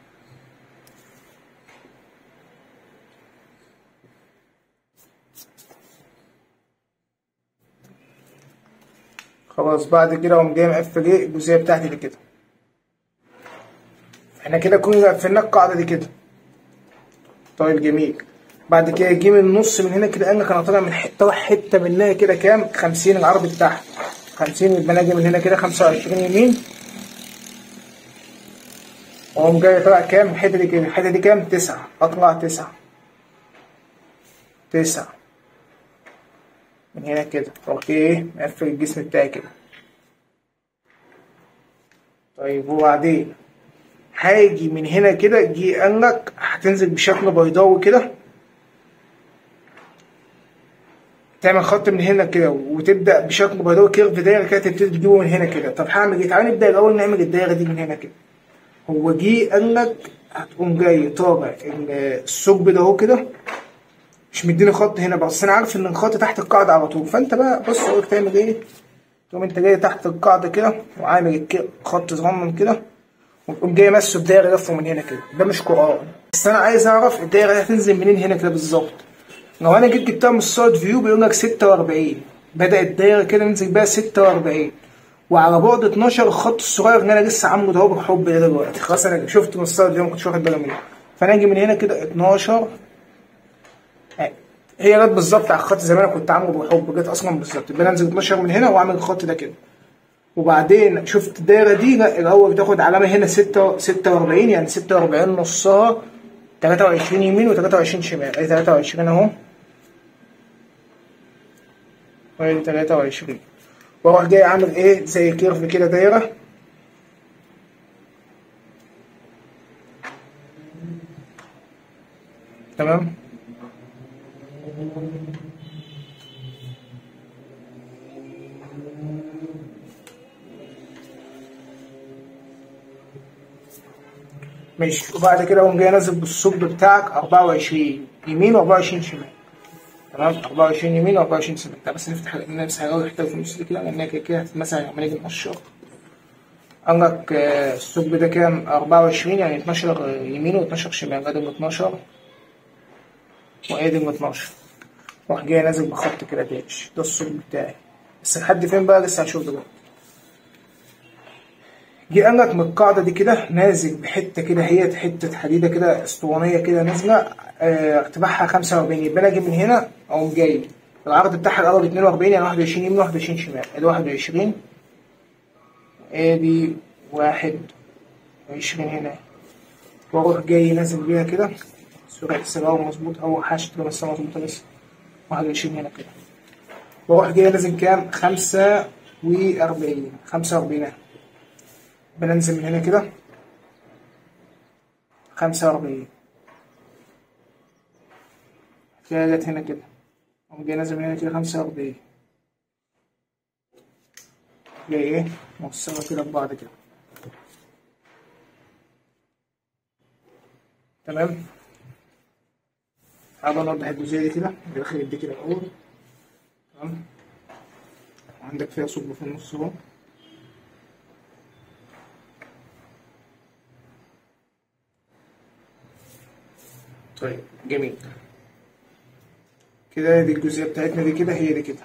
خلاص بعد كده اقوم جاي مقفل ايه الجزئيه بتاعتي دي كده احنا كده كنا قفلنا القاعده دي كده طيب جميل بعد كده جه من النص من هنا كده قال لك انا طالع من حته طالع حته منها كده كام 50 العرض بتاعها 50 يبقى انا اجي من هنا كده 25 يمين واقوم جاي طالع كام الحته دي كده الحته دي كام 9 اطلع 9 9 من هنا كده رحت ايه مقفل الجسم بتاعي كده طيب وبعدين هاجي من هنا كده جه قال لك هتنزل بشكل بيضاوي كده تعمل خط من هنا كده وتبدا بشكل بيضاوي كيرف دايره كده تبتدي تجيبه من هنا كده طب هعمل ايه تعالى نبدا الاول نعمل الدايره دي من هنا كده هو جه قال لك هتقوم جاي طابع ال- الثقب ده اهو كده مش مديني خط هنا بس انا عارف ان الخط تحت القاعده على طول فانت بقى بص اقولك تعمل ايه تقوم انت جاي تحت القاعده كده وعامل الك- خط صغنن كده وتقوم جاي ماسه بدايره لفه من هنا كده ده مش قران بس انا عايز اعرف الدايره دي هتنزل منين هنا كده بالظبط لو انا جيت جبتها من السايد فيو بيقول لك 46 بدات الدايره كده ننزل بقى 46 وعلى بعد 12 الخط الصغير اللي انا لسه عامله ده هو بالحب ده دلوقتي خلاص انا شفت مستوى دي ما كنتش واخد بالي منه فانا اجي من هنا كده 12 هي جت بالظبط على الخط زي ما انا كنت عامله بالحب جت اصلا بالظبط يبقى انا انزل 12 من هنا واعمل الخط ده كده وبعدين شفت الدايره دي لا الاول بتاخد علامه هنا 6 46 يعني 46 نصها 23 يمين و23 شمال ادي 23 اهو وادي 23 واروح جاي عامل ايه زي كيرف كده دايره تمام ماشي وبعد كده اقوم جاي نازل بالثقب بتاعك 24 يمين و24 شمال تمام 24 يمين و24 شمال طب بس نفتح نمسح الاول الحته في النص دي كده لان هي كده كده مثلا لما نيجي نقشر قال لك آه، الثقب ده كام 24 يعني 12 يمين و12 شمال ادي 12 وادي 12 واروح جاي نازل بخط كده داش ده الثقب بتاعي بس لحد فين بقى لسه هنشوف دلوقتي جه قال لك من القاعدة دي كده نازل بحتة كده هي حتة حديدة كده اسطوانية كده نازلة آه، ارتفاعها 45 يبقى أنا أجي من هنا أقوم جاي العرض بتاعها الأول 42 يعني 21 يمين 21 شمال أدي 21 أدي 21 هنا وأروح جاي نازل بيها كده سرعة السباق مظبوط أو حاشة كده بس مظبوطة لسه 21 هنا كده وأروح جاي نازل كام؟ 45 45 بننزل من هنا كده خمسة وأربعين كده جت هنا كده قوم جاي نازل من هنا كده خمسة وأربعين جاي إيه موصلها كده ببعض كده تمام حابب نوضح الجزئية دي كده داخل دي كده الأول تمام عندك فيها ثقب في النص أهو طيب جميل كده دي الجزئية بتاعتنا دي كده هي دي كده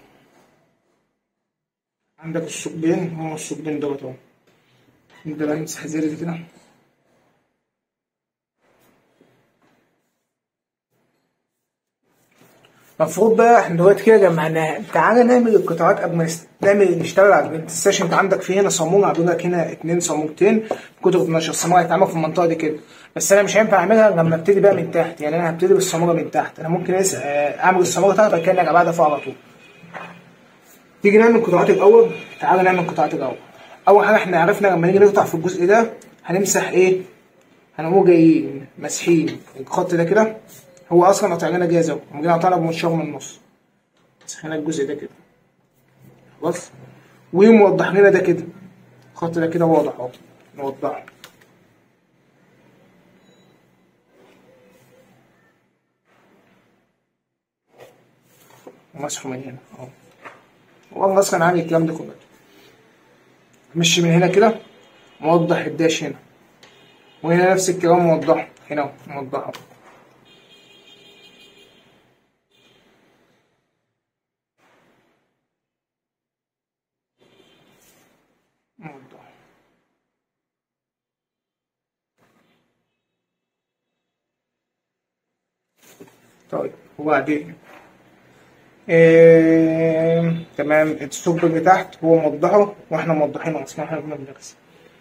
عندك الثقبين هما الثقبين دوت اهو نبدأ بقى نمسح الزر دي كده المفروض بقى احنا دلوقتي كده جمعناها تعالى نعمل القطاعات قبل ما نست- نعمل نشتغل على البنت تنساش انت عندك في هنا صامولة عاملين لك هنا اتنين صامولتين بقدرة 12 صامولة هيتعمل في المنطقة دي كده بس انا مش هينفع اعملها لما ابتدي بقى من تحت يعني انا هبتدي بالصامولة من تحت انا ممكن أس- آه، اعمل الصامولة تحت بعد كده ارجع بعدها فوق على طول تيجي نعمل قطاعات الاول تعالى نعمل قطاعات الاول اول حاجه احنا عرفنا لما نيجي نقطع في الجزء ده هنمسح ايه هنقوم جايين ماسحين الخط ده كده هو اصلا قطع لنا جاهز اهو قوم جايين قطعنا بمنشار من النص مسحنا الجزء ده كده خلاص وموضح لنا ده كده الخط ده كده واضح اهو نوضحه ومسحه من هنا اهو والله اصلا عامل الكلام ده كله مشي من هنا كده موضح الداش هنا وهنا نفس الكلام موضحه هنا اهو موضحه موضحه طيب وبعدين إيه... تمام الثقب اللي تحت هو موضحه واحنا موضحينه اصلا احنا كنا بنرسم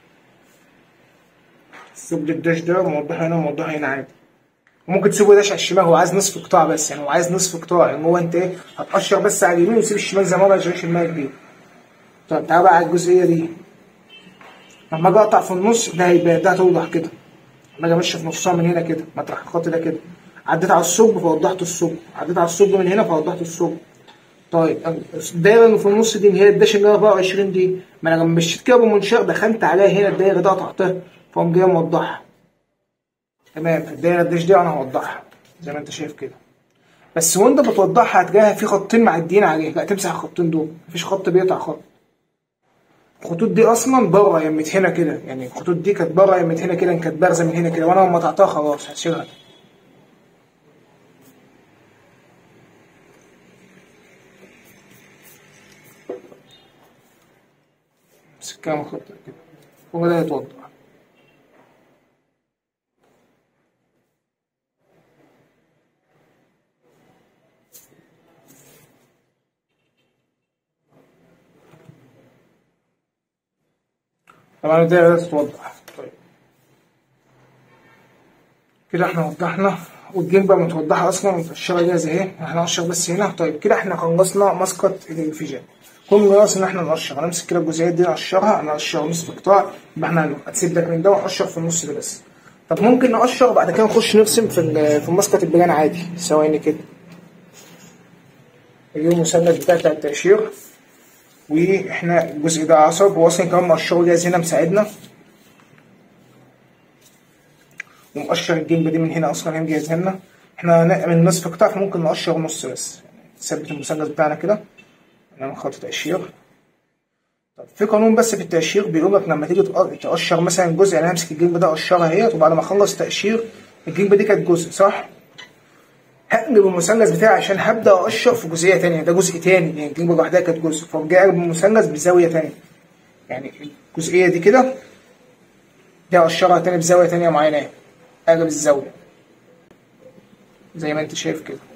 الثقب الداش ده موضحه هنا وموضحه هنا عادي وممكن تسيبه داش على الشمال هو عايز نصف قطاع بس يعني هو عايز نصف قطاع يعني هو انت ايه هتقشر بس على اليمين وتسيب الشمال زي ما هو ما يشغلش دماغك بيه طب تعالى بقى على الجزئيه دي لما اجي اقطع في النص ده هيبقى ده هتوضح كده لما اجي امشي في نصها من هنا كده مطرح الخط ده كده عديت على الثقب فوضحت الثقب عديت على الثقب من هنا فوضحت الثقب طيب الدايره اللي في النص دي اللي هي الداش اللي هي 24 دي ما انا لما مشيت كده بالمنشار دخلت عليها هنا الدايره دي قطعتها فقوم جاي موضحها تمام الدايره الداش دي انا هوضحها زي ما انت شايف كده بس وانت بتوضحها هتلاقيها في خطين معديين عليها لا تمسح الخطين دول مفيش خط بيقطع خط الخطوط دي اصلا بره يمت هنا كده يعني الخطوط دي كانت بره يمت هنا كده كانت بارزه من هنا كده وانا لما قطعتها خلاص هشيلها كده خط كده وبدأ يتوضح طبعا دي بدأت تتوضح طيب كده احنا وضحنا والجلبة متوضحة أصلا متقشرة جاهزة أهي احنا نقشر بس هنا طيب كده احنا خلصنا مسقط الانفجار كل ناقص إن احنا نقشر هنمسك كده الجزئيات دي نقشرها نقشر نص قطاع يبقى احنا هتسيب لك من ده ونقشر في النص ده بس طب ممكن نقشر وبعد كده نخش نرسم في ال- في مسقط البلان عادي ثواني كده نجيب المثلث بتاع بتاع التقشير واحنا الجزء ده عصب هو اصلا كمان مقشره جاهز هنا مساعدنا ومقشر الجنب دي من هنا اصلا هي مجهزها لنا احنا هنعمل نصف قطاع فممكن نقشر نص بس يعني نثبت المثلث بتاعنا كده نعمل خط تقشير طب في قانون بس في التقشير بيقول لك لما تيجي تق- تقشر مثلا جزء يعني همسك الجنب ده اقشرها اهيت وبعد ما اخلص تقشير الجنب دي كانت جزء صح؟ هقلب المثلث بتاعي عشان هبدا اقشر في جزئيه تانية ده جزء تاني يعني الجنب لوحدها كانت جزء فقوم جاي اقلب المثلث بزاويه تانية يعني الجزئيه دي كده دي اقشرها تاني بزاويه تانية معينه اهي اقلب الزاويه زي ما انت شايف كده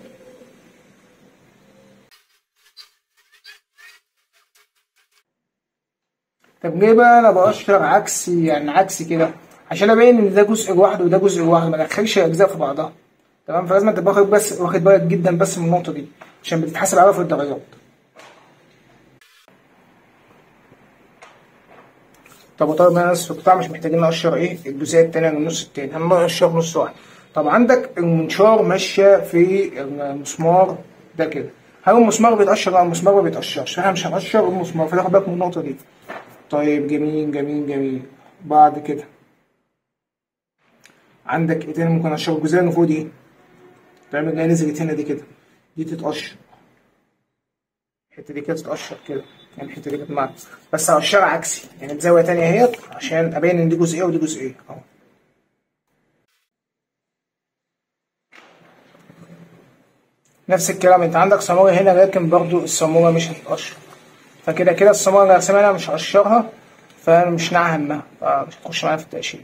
طب ليه بقى انا بقشر عكسي يعني عكسي كده عشان ابين ان ده جزء لوحده وده جزء لوحده ما ادخلش اجزاء في بعضها تمام فلازم تبقى واخد بس واخد بالك جدا بس من النقطه دي عشان بتتحاسب عليها في الدرجات طب وطيب انا نصف القطاع مش محتاجين نقشر ايه الجزئيه التانيه من النص التاني هنقشر نص واحد طب عندك المنشار ماشيه في المسمار ده كده هل المسمار بيتقشر لا المسمار ما بيتقشرش احنا مش هنقشر المسمار فتاخد بالك من النقطه دي طيب جميل جميل جميل بعد كده عندك ايه تاني ممكن اقشر الجزئيه اللي فوق دي تعمل جايه نزلت هنا دي كده دي تتقشر الحته دي كده تتقشر كده يعني الحته دي كانت معاك بس هقشرها عكسي يعني بزاويه تانية اهيت عشان ابين ان دي جزئيه ودي جزئيه اهو نفس الكلام انت عندك صامولة هنا لكن برضو الصامولة مش هتتقشر فكده كده الصامولة اللي هرسمها انا مش هقشرها فمش ناعي همها فمش هتخش معايا في التقشير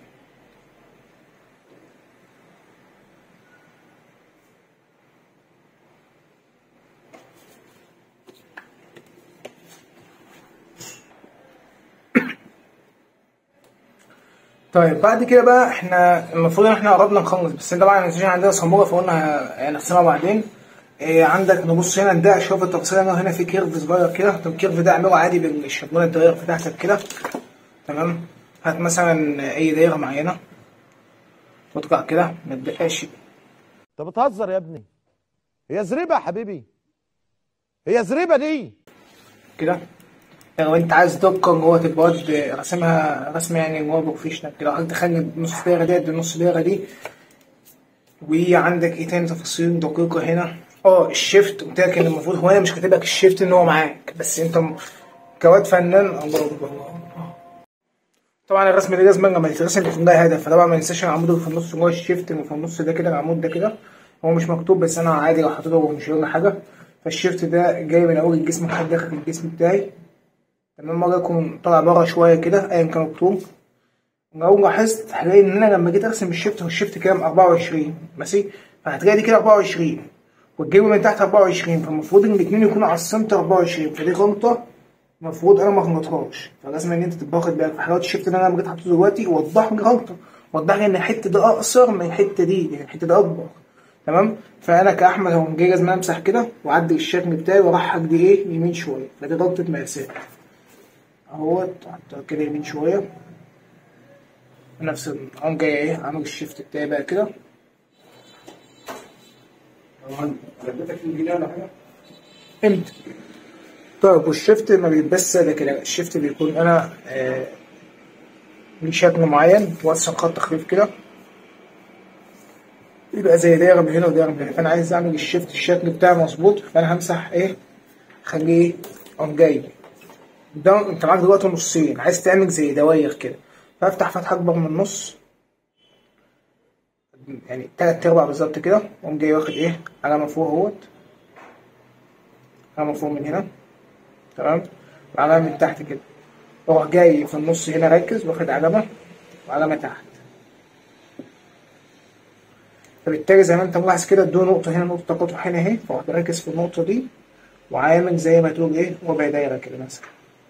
طيب بعد كده بقى احنا المفروض ان احنا قربنا نخلص بس طبعا ما ننساش عندنا صامولة فقلنا هنحسمها بعدين إيه عندك نبص هنا ده شوف التفصيل هنا هنا في كيرف صغير كده طب الكيرف ده اعمله عادي بالشابلونه الدائره بتاعتك كده تمام هات مثلا اي دايره معينه وتقع كده ما تبقاش انت بتهزر يا ابني هي زريبه يا حبيبي هي زريبه دي كده لو انت عايز دقه جوه تبقى واد راسمها رسم يعني جوه بروفيشنال كده عايز تخلي نص دايره ديت بالنص دايره دي وعندك ايه تاني تفاصيل دقيقه هنا اه الشيفت قلت لك ان المفروض هو انا مش كاتب لك الشيفت ان هو معاك بس انت م- كواد فنان الله اكبر طبعا الرسم ده لازم لما تترسم يكون ده هدف فطبعا ما ننساش العمود اللي في النص جوه الشيفت اللي في النص ده كده العمود ده كده هو مش مكتوب بس انا عادي لو حطيته هو مش هيقول حاجه فالشيفت ده جاي من اول الجسم لحد اخر الجسم بتاعي تمام مرة يكون طالع بره شوية كده أيا كان الطول لو لاحظت هتلاقي إن أنا لما جيت أرسم الشيفت هو الشيفت كام 24 ماشي فهتلاقي دي كده 24 والجيب من تحت 24 فالمفروض إن الاتنين يكونوا على السنتر 24 فدي غلطة المفروض أنا ما غلطهاش فلازم إن أنت تبقى واخد بالك في حلاوة الشيفت اللي أنا لما جيت حاطه دلوقتي وضح لي غلطة وضح لي إن الحتة دي أقصر من الحتة دي يعني الحتة دي أكبر تمام فانا كاحمد هو جاي لازم امسح كده واعدل الشكل بتاعي وارحك دي ايه يمين شويه فدي غلطه مقاسات اهوت حتى كده يمين شوية نفس القوم جاي ايه عامل الشيفت بتاعي بقى كده امتى طيب والشيفت ما بيبقاش سادة كده الشيفت بيكون انا آه ليه شكل معين وارسم خط خفيف كده يبقى زي دايرة من هنا ودايرة من هنا فانا عايز اعمل الشيفت الشكل بتاعي مظبوط فانا همسح ايه خليه قوم جاي ده انت معاك دلوقتي نصين عايز تعمل زي دواير كده فافتح فتحة اكبر من النص يعني تلات ارباع بالظبط كده واقوم جاي واخد ايه علامة فوق اهوت علامة فوق من هنا تمام وعلامة من تحت كده واروح جاي في النص هنا ركز واخد علامة وعلامة تحت فبالتالي زي ما انت ملاحظ كده ادوني نقطة هنا نقطة تقاطع هنا اهي فاروح بركز في النقطة دي وعامل زي ما تقول ايه ربع دايرة كده مثلا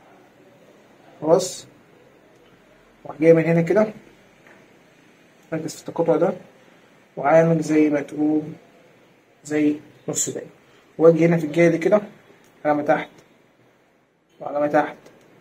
خلاص واروح جاي من هنا كده ركز في التقاطع ده وعامل زي ما تقول زي نص دايرة واجي هنا في الجهة دي كده علامة تحت وعلامة تحت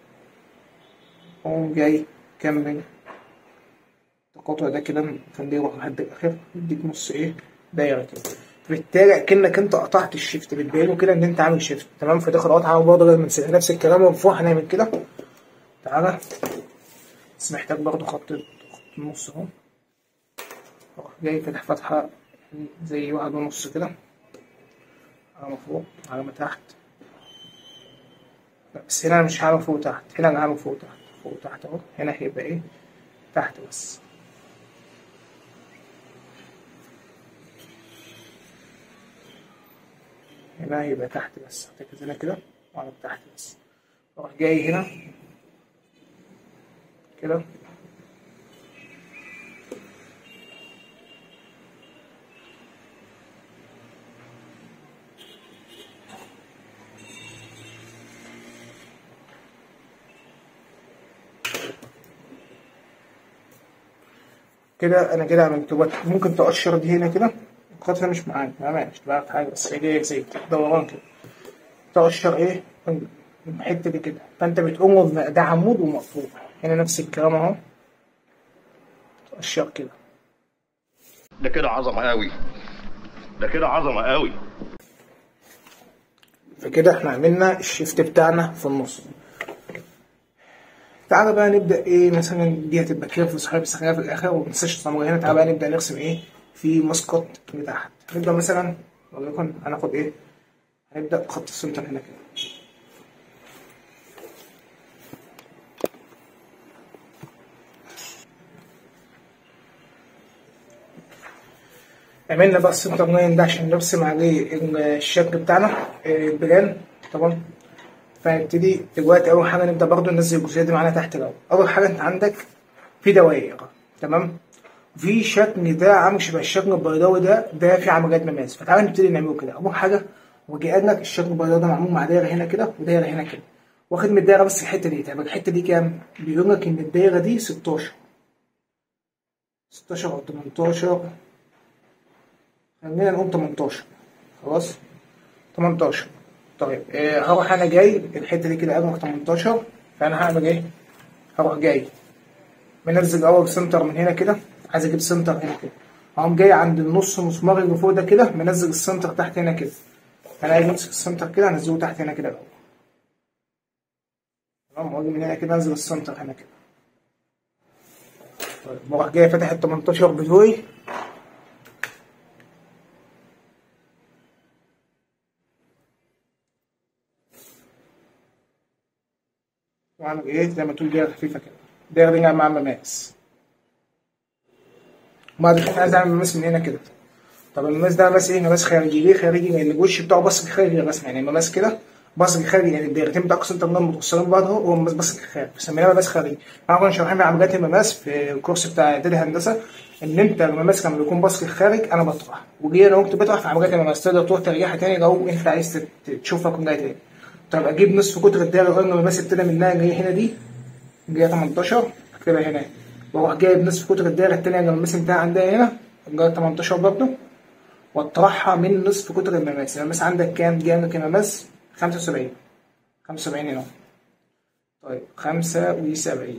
وأقوم جاي كمل التقاطع ده كده نخليه يروح لحد الآخر يديك نص إيه دايرة كده بالتالي أكنك أنت قطعت الشيفت بتبينه كده إن أنت عامل شيفت تمام فدي خطوات عامل برضه لازم نسيبها نفس الكلام وفوق هنعمل كده تعالى بس محتاج برضه خط خط النص أهو أروح جاي فاتح فتحة زي واحد ونص كده علامة فوق علامة تحت لا بس هنا أنا مش هعمل فوق تحت هنا أنا هعمل فوق تحت فوق تحت أهو هنا هيبقى إيه تحت بس هنا هيبقى تحت بس هتركز هنا كده وعلى تحت بس أروح جاي هنا كده كده انا كده عملت وقت. ممكن تقشر دي هنا كده الخط مش معاك ما ماشي بعرف حاجه بس هي جايه زي كده دوران كده تقشر ايه الحته دي كده فانت بتقوم ده عمود ومقطوع هنا نفس الكلام اهو تقشر كده ده كده عظمه قوي ده كده عظمه قوي فكده احنا عملنا الشيفت بتاعنا في النص تعالى بقى نبدا ايه مثلا دي هتبقى كيرف صحيح بس خلينا في الاخر وما تنساش الصمغ هنا تعالى بقى نبدا نرسم ايه في مسقط لتحت هنبدا مثلا وليكن هناخد ايه هنبدا بخط السنتر هنا كده عملنا بقى السنتر لاين ده عشان نرسم عليه الشكل بتاعنا البلان طبعا فنبتدي دلوقتي اول حاجه نبدا برضو ننزل الجزئيه دي معانا تحت الاول اول حاجه انت عندك في دوائر تمام في شكل ده عامل شبه الشكل البيضاوي ده ده في عمليات مماس فتعالى نبتدي نعمله كده اول حاجه وجاء لك الشكل البيضاوي ده معمول مع دايره هنا كده ودايره هنا كده واخد من الدايره بس الحته دي طب الحته دي كام بيقول لك ان الدايره دي 16 16 او 18 خلينا نقول 18 خلاص 18 طيب آه هروح انا جاي الحته دي كده اجمع 18 فانا هعمل ايه هروح جاي منزل اول سنتر من هنا كده عايز اجيب سنتر هنا كده هقوم جاي عند النص مسمار اللي فوق ده كده منزل السنتر تحت هنا كده انا عايز امسك السنتر كده انزله تحت هنا كده الاول تمام واجي من هنا كده انزل السنتر هنا كده طيب واروح جاي فاتح ال 18 بتوعي واعمل ايه زي ما تقول دايره خفيفه كده الدايره دي مع مماس وبعد كده عايز اعمل مماس من هنا كده طب المماس ده مماس ايه مماس خارجي ليه خارجي لان الوش بتاعه بصق خارجي الرسم يعني مماس كده بصق خارجي يعني الدايرتين بتاع السنتر دول متوصلين ببعض اهو هو مماس بصق خارجي فسميناه مماس خارجي احنا كنا شارحين عمليات المماس في الكورس بتاع اعدادي هندسه ان انت المماس لما بيكون بصق خارج انا بطرح وجي انا كنت بطرح في عمليات المماس تقدر تروح ترجعها تاني لو انت عايز تشوفها كلها تاني طب اجيب نصف قطر الدايره اللي قلنا المماس ابتدى منها اللي هي هنا دي اللي هي 18 اكتبها هنا واروح جايب نصف قطر الدايره التانيه اللي المماس بتاعي عندها هنا اللي هي 18 برضه واطرحها من نصف قطر المماس المماس عندك كام؟ جامد المماس 75 75 هنا طيب 75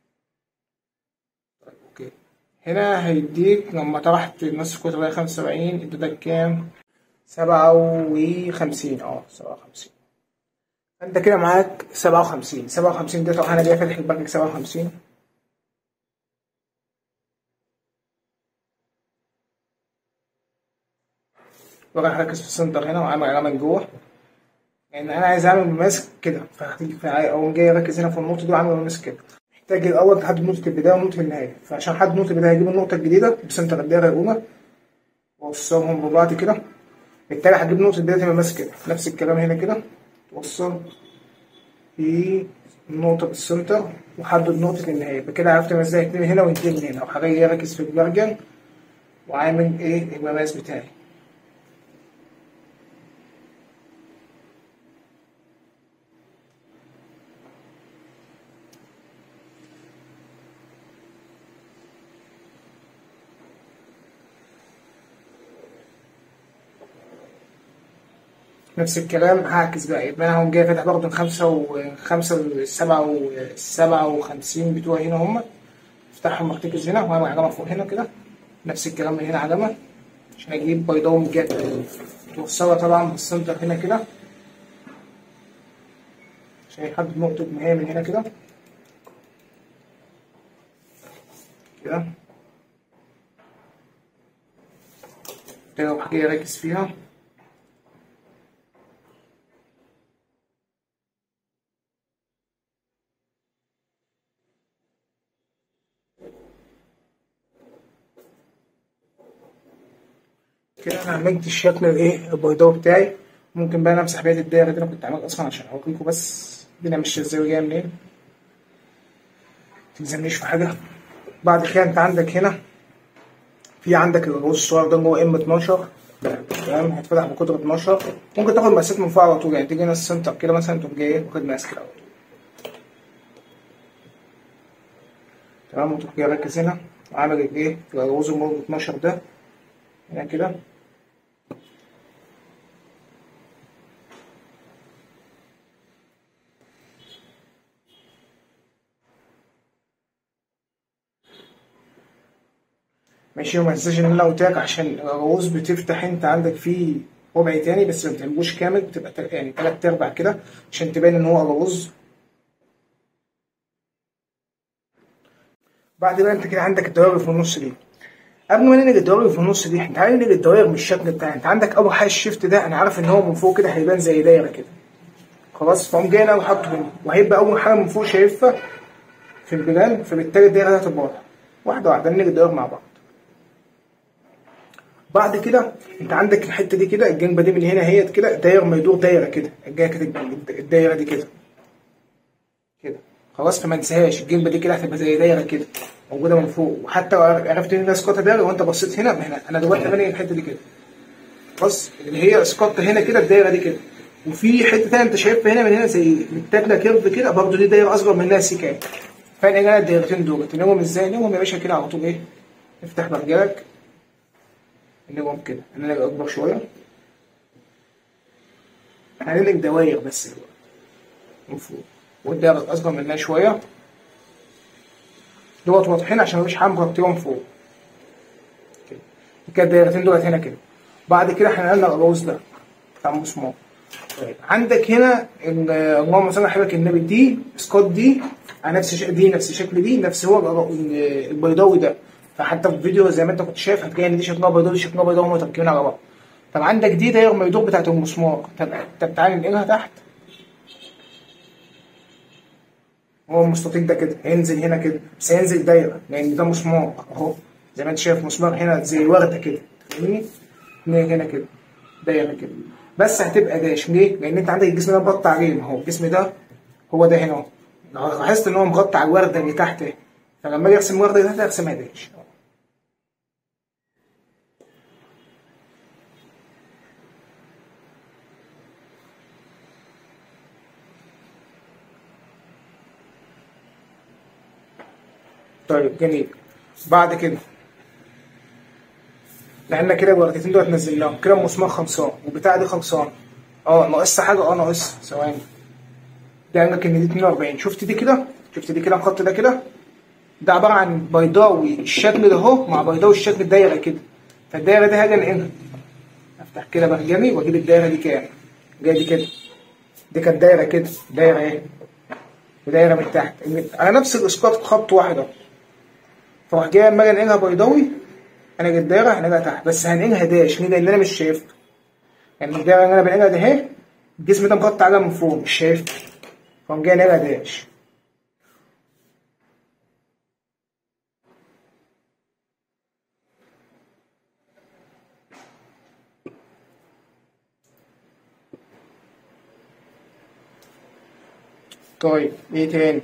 طيب اوكي هنا هيديك لما طرحت نصف قطر اللي 75 اديتك كام؟ 57 اه 57 انت كده معاك 57 57 ده طبعا انا جاي فاتح البنك 57 واروح اركز في السنتر هنا واعمل علامه من جوه لان انا عايز اعمل مماس كده فهتيجي اقوم جاي اركز هنا في النقطه دي واعمل مماس كده محتاج الاول تحدد نقطه البدايه ونقطه النهايه فعشان احدد نقطه البدايه هجيب النقطه الجديده بسنتر الدايره الاولى واوصلهم ببعض كده بالتالي هجيب نقطه البدايه تبقى مماس كده نفس الكلام هنا كده توصل في النقطة بالسنتر وحدد نقطة النهاية يبقى كده عرفت انا ازاي اتنين هنا واتنين من هنا وهاجي اركز في المرجل وعامل ايه المقاس بتاعي نفس الكلام هعكس بقى يبقى انا هقوم جاي فاتح برضه الخمسة وخمسة السبعة والسبعة وخمسين بتوع هنا هم افتحهم مرتكز هنا وهعمل علامة فوق هنا كده نفس الكلام من هنا علامة عشان اجيب بيضاوي مجد توصلها طبعا بالسنتر هنا كده عشان يحدد نقطة نهاية من هنا كده كده كده وحاجة اركز فيها كده انا عملت الشكل الايه البيضاوي بتاعي ممكن بقى امسح بقيه الدايره دي انا كنت عامل اصلا عشان اوريكم بس الدنيا ماشيه ازاي وجايه منين متلزمنيش في حاجه بعد كده انت عندك هنا في عندك الرؤوس الصغير ده جوه ام 12 تمام هيتفتح بقدره 12 ممكن تاخد مقاسات من فوق على طول يعني تيجي هنا السنتر كده مثلا تقوم جاي واخد مقاس كده على طول تمام وتروح جاي ركز هنا وعامل الايه الرؤوس الموجود 12 ده هنا كده ماشي وما تنساش ان انا قلت لك عشان الرؤوس بتفتح انت عندك فيه ربع تاني بس ما بتعملوش كامل بتبقى تل- يعني تلات ارباع كده عشان تبان ان هو رؤوس بعد بقى انت كده عندك الدوائر في النص دي قبل ما ننقل الدوائر في النص دي انت عايز ننقل الدوائر من الشكل بتاعي انت عندك اول حاجه الشيفت ده انا عارف ان هو من فوق كده هيبان زي دايره كده خلاص فقوم جاي انا وحاطه هنا وهيبقى اول حاجه من فوق شايفها في البلان فبالتالي الدايره دي هتبقى واضحه واحده واحده ننقل الدوائر مع بعض بعد كده انت عندك الحته دي كده الجنبه دي من هنا هي كده داير ما يدور دايره كده الجايه كده الدايره دي كده كده خلاص فما انساهاش الجنبه دي كده هتبقى زي دايره كده موجوده من فوق وحتى لو عرفت ان ده اسقاط دايره وانت بصيت هنا ما هنا انا دلوقتي بني الحته دي كده بص اللي هي اسقاط هنا كده الدايره دي كده وفي حته ثانيه انت شايفها هنا من هنا زي متاكله كيرف كده برضه دي دايره اصغر منها سيكه فانا انا الدايرتين دول تنوم ازاي نوم يا باشا كده على طول ايه افتح برجلك نقوم كده هنلاقي اكبر شويه هنلاقي دواير بس دلوقتي من فوق والدايره الاصغر منها شويه دوت واضحين عشان مفيش حاجه مغطيهم فوق كده كده الدايرتين دولت هنا كده بعد كده احنا نقلنا الرؤوس ده بتاع مسمار طيب عندك هنا ال- اللهم صل على حبيبك النبي دي سكوت دي على نفس ش- دي نفس شكل دي نفس هو الر- ال- البيضاوي ده فحتى في الفيديو زي ما انت كنت شايف هتلاقي ان دي شكلها بيضاوي دي شكلها بيضاوي وهم متركبين على بعض طب عندك دي دايره ما يدور بتاعت المسمار طب طب تعالى ننقلها تحت هو المستطيل ده كده هينزل هنا كده بس هينزل دايره لان ده مسمار اهو زي ما انت شايف مسمار هنا زي ورده كده فاهمني هنا هنا كده دايره كده بس هتبقى داش ليه؟ لان انت عندك الجسم ده مغطى عليه ما هو الجسم ده هو ده هنا اهو لو لاحظت ان هو مغطى على الورده اللي تحت اهي فلما اجي ارسم الورده اللي تحت ارسمها داش طيب جميل بعد كده لان كده الورقتين دول نزلناهم كده المسمار خلصان والبتاع دي خلصان اه ناقص حاجه اه ناقص ثواني ده قال لك ان دي 42 شفت دي كده شفت دي كده الخط ده كده ده عباره عن بيضاوي الشكل ده اهو مع بيضاوي الشكل الدايره كده فالدايره دي هاجي انقلها افتح كده برجلي واجيب الدايره دي كام جايه دي كده دي كانت دايره كده دايره ايه ودايره من تحت على نفس الاسقاط خط واحد اهو فراح جاي اما اجي انقلها بيضاوي انا جيت دايره هنقلها تحت بس هنقلها داش ليه؟ لان انا مش شايفها يعني الدايره اللي انا بنقلها دي اهي الجسم ده مغطى عليها من فوق مش شايفها فقوم جاي نقلها داش طيب ايه تاني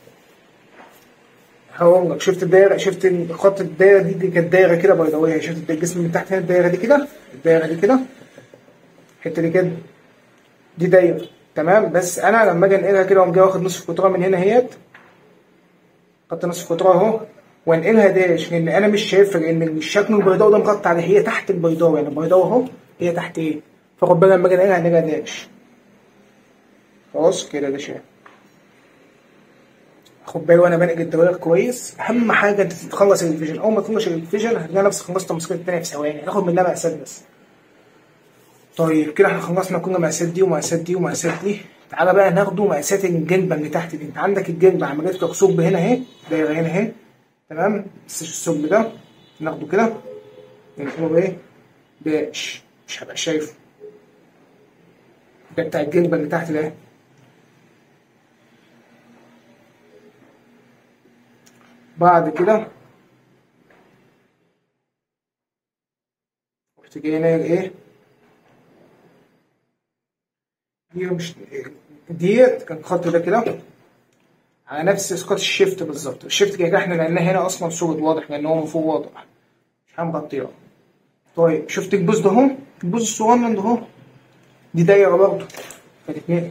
هقول لك شفت الدايره شفت خط الدايره دي, دي كانت دايره كده بيضاويه شفت الجسم من تحت هنا الدايره دي كده الدايره دي كده الحته دي كده دي دايره تمام بس انا لما اجي انقلها كده واقوم جاي واخد نصف قطرها من هنا اهيت خدت نصف قطرها اهو وانقلها داش لان انا مش شايفها لان الشكل البيضاوي ده مغطى على هي تحت البيضاوي يعني البيضاوي اهو هي تحت ايه فخد بالك لما اجي انقلها انقلها داش خلاص كده ده شايف خد بالك وانا بنقل الدوائر كويس اهم حاجه انت تتخلص الفيجن اول ما تخلص الفيجن هتلاقي نفسك خلصت المسكره الثانيه في ثواني هتاخد منها مقاسات بس طيب كده احنا خلصنا كل مقاسات دي ومقاسات دي ومقاسات دي تعالى بقى ناخده مقاسات الجلبه اللي تحت دي انت عندك الجلبه عملت لك ثقب هنا اهي دايره هنا اهي تمام بس الثقب ده ناخده كده نقوله بايه داش مش هبقى شايفه ده بتاع الجلبه اللي تحت ده بعد كده رحت جاي نايل ايه دي مش ديت كان الخط ده كده على نفس اسقاط الشيفت بالظبط الشيفت كده احنا لان هنا اصلا صوت واضح لان هو من فوق واضح مش هنغطيها طيب شفت البوز ده اهو البوز الصغنن ده اهو دي دايره برضه كانت اتنين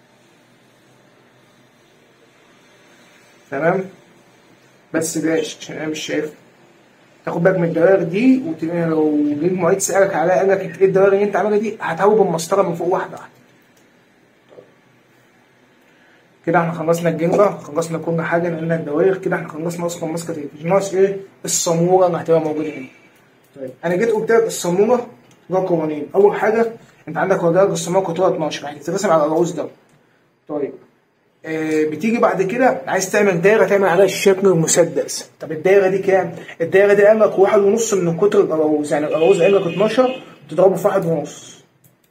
تمام بس بلاش عشان انا مش شايف تاخد بالك من الدوائر دي ولو جيت معيد سالك عليها قال لك ايه الدوائر اللي انت عاملها دي هتهوب بالمسطره من فوق واحده واحده كده احنا خلصنا الجنبه خلصنا كل حاجه نقلنا الدوائر كده احنا خلصنا اصلا ماسكه التلفزيون ناقص ايه الصاموره اللي هتبقى موجوده هنا طيب انا جيت قلت لك الصاموره لها قوانين اول حاجه انت عندك وجهات الصاموره قطرها 12 هتترسم على الرؤوس ده طيب آه بتيجي بعد كده عايز تعمل دايره تعمل عليها الشكل المسدس طب الدايره دي كام؟ الدايره دي قال لك واحد ونص من قطر القراوز يعني القراوز قال لك 12 تضربه في واحد ونص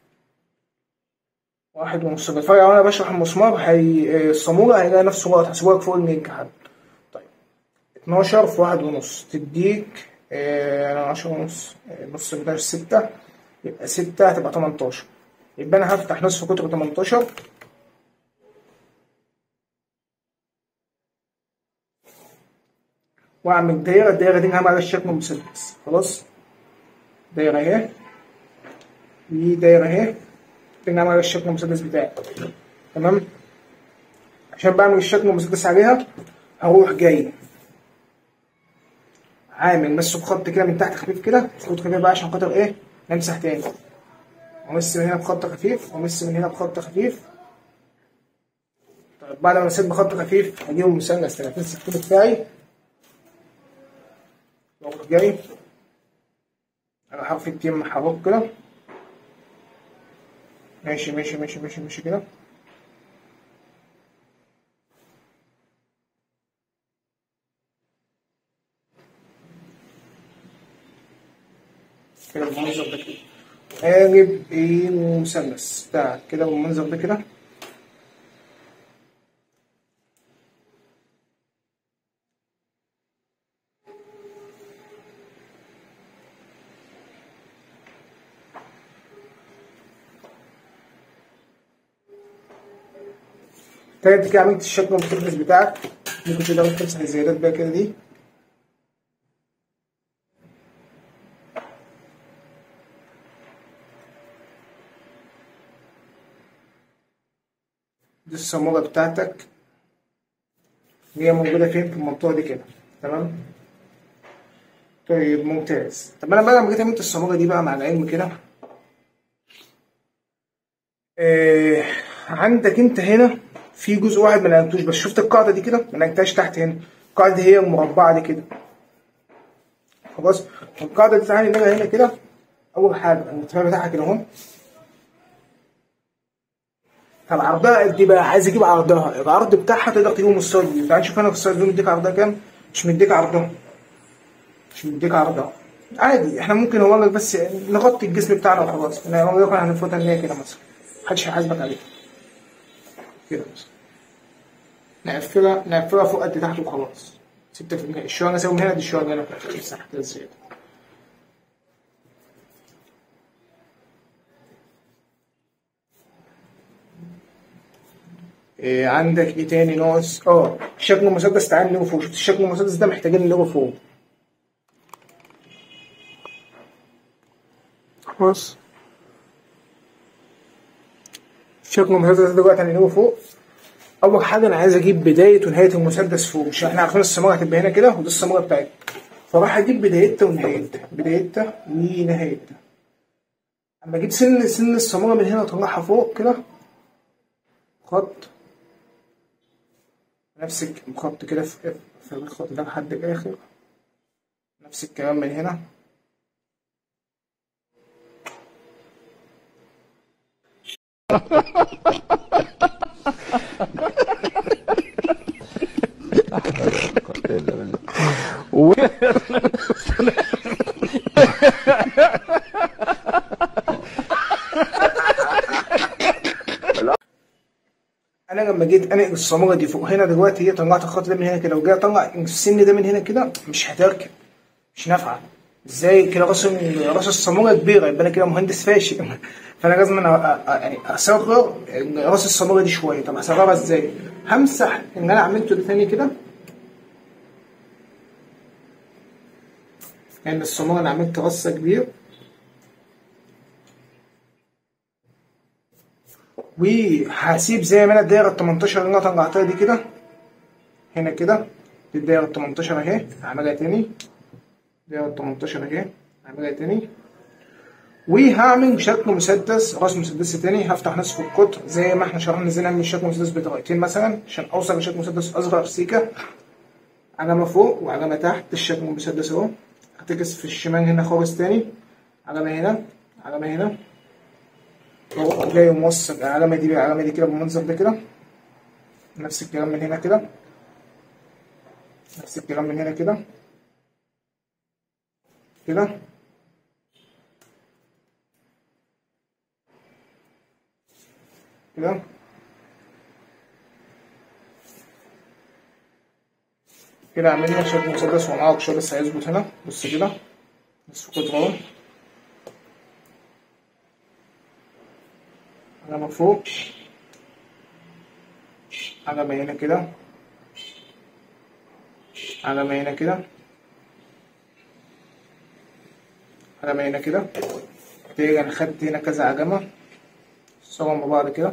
واحد ونص بالفرق وانا بشرح المسمار هي الصامولة هيلاقي نفسه غلط هسيبه لك فوق اللينك حد طيب 12 في واحد ونص تديك آه 10 ونص آه نص 11 6 يبقى 6 هتبقى 18 يبقى انا هفتح نصف قطر 18 واعمل دايره الدايره دي هعمل على الشكل مسدس خلاص دايره اهي دي دايره اهي نعمل على الشكل المسدس بتاعي تمام عشان بعمل الشكل المسدس عليها هروح جاي عامل بس بخط كده من تحت خفيف كده خط خفيف بقى عشان خاطر ايه نمسح تاني وامس من هنا بخط خفيف وامس من هنا بخط خفيف طيب بعد ما مسيت بخط خفيف هجيب المثلث 30 60 بتاعي واروح جاي على حرف التيم محروق كده ماشي ماشي ماشي ماشي ماشي كده كده بالمنظر ده كده قالب ايه مثلث بتاع كده بالمنظر ده كده تالت كده عملت الشكل المسدس بتاعك ممكن تقدر تمسح الزيادات بقى كده دي دي الصامولة بتاعتك هي موجودة فين في المنطقة دي كده تمام طيب ممتاز طب انا بقى لما جيت عملت الصامولة دي بقى مع العلم كده آه عندك انت هنا في جزء واحد ما نقلتوش بس شفت القاعده دي كده ما نقلتهاش تحت هنا القاعده دي هي المربعه دي كده خلاص القاعده دي تعالى نلاقيها هنا كده اول حاجه الارتفاع بتاعها كده اهو طب عرضها قد ايه بقى عايز اجيب عرضها العرض بتاعها تقدر تجيبه من السايد فيو تعال نشوف هنا في السايد فيو مديك عرضها كام مش مديك عرضها مش مديك عرضها عادي احنا ممكن اقول لك بس نغطي الجسم بتاعنا وخلاص انا اقول لك هنفوتها ان هي كده مثلا محدش هيحاسبك عليها كده مثلا نقفلها نقفلها فوق قد تحت وخلاص ستة في المية الشوية أنا من هنا دي الشوية هنا في المساحة كده زيادة إيه عندك ايه تاني ناقص اه الشكل المسدس تعال نلغي فوق شفت الشكل المسدس ده محتاجين نلغي فوق بص الشكل المسدس دلوقتي هنلغي فوق اول حاجه انا عايز اجيب بدايه ونهايه المسدس فوق مش احنا عارفين الثمره هتبقى هنا كده ودي الثمره بتاعتها فراح اجيب بدايتها ونهايتها بدايتها ونهايتها اما اجيب سن سن الثمره من هنا واطلعها فوق كده خط نفس الك- خط كده في في الخط ده لحد الاخر نفس الكلام من هنا انا لما جيت انقل الصاموله دي فوق هنا دلوقتي هي طلعت الخط ده من هنا كده وجاي اطلع السن ده من هنا كده مش هتركب مش نافعه ازاي كده راس راس الصاموله كبيره يبقى انا كده مهندس فاشل فانا لازم انا أ- أ- يعني اصغر راس الصاموله دي شويه طب هصغرها ازاي؟ همسح اللي انا عملته ده تاني كده يعني الصاموله انا عملت رصه كبير وهسيب زي ما انا الدايره ال 18 اللي انا طلعتها دي كده هنا كده دي الدايره ال 18 اهي هعملها تاني دايره ال 18 اهي هعملها تاني وهعمل شكل مسدس راس مسدس تاني هفتح نصف القطر زي ما احنا شرحنا ازاي نعمل شكل مسدس بطريقتين مثلا عشان اوصل لشكل مسدس اصغر سيكه علامه فوق وعلامه تحت الشكل المسدس اهو هتكس في الشمال هنا خالص تاني علامه هنا علامه هنا واروح جاي موصل العلامة دي بالعلامة دي كده بالمنظر ده كده نفس الكلام من هنا كده نفس الكلام من هنا كده كده كده كده عملنا شكل مسدس ومعاه شوية بس هيظبط هنا بص كده بص قطر اهو علامة فوق علامة هنا كده علامة هنا كده علامة هنا كده تيجي أنا خدت هنا كذا علامة صورهم مع بعض كده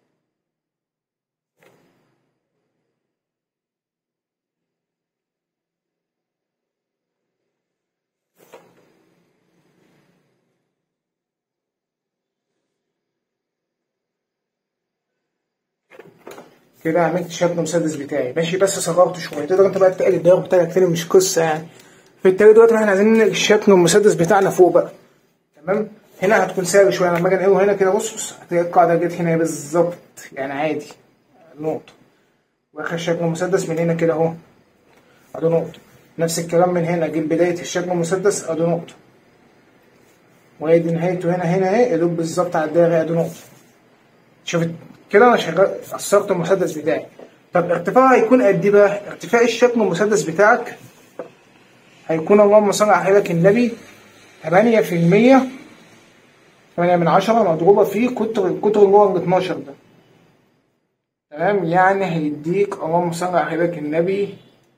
كده عملت شكل مسدس بتاعي ماشي بس صغرته شويه تقدر انت بقى تقلد الدايره بتاعك تاني مش قصه يعني في التالي دلوقتي احنا عايزين ننقل شكل المسدس بتاعنا فوق بقى تمام هنا هتكون سهل شويه لما اجي انقله هنا كده بص بص هتلاقي القاعده جت هنا بالظبط يعني عادي نقطه واخر شكل المسدس من هنا كده اهو ادي نقطه نفس الكلام من هنا اجيب بدايه الشكل المسدس ادي نقطه وادي نهايته هنا هنا اهي يدوب بالظبط على الدايره ادي نقطه شوف كده انا شغال قصرت المسدس بتاعي طب ارتفاعه هيكون قد ايه بقى؟ ارتفاع الشكل المسدس بتاعك هيكون اللهم صل على حبيبك النبي 8% 8 من 10 مضروبة في قطر القطر اللي هو ال 12 ده تمام يعني هيديك اللهم صل على حبيبك النبي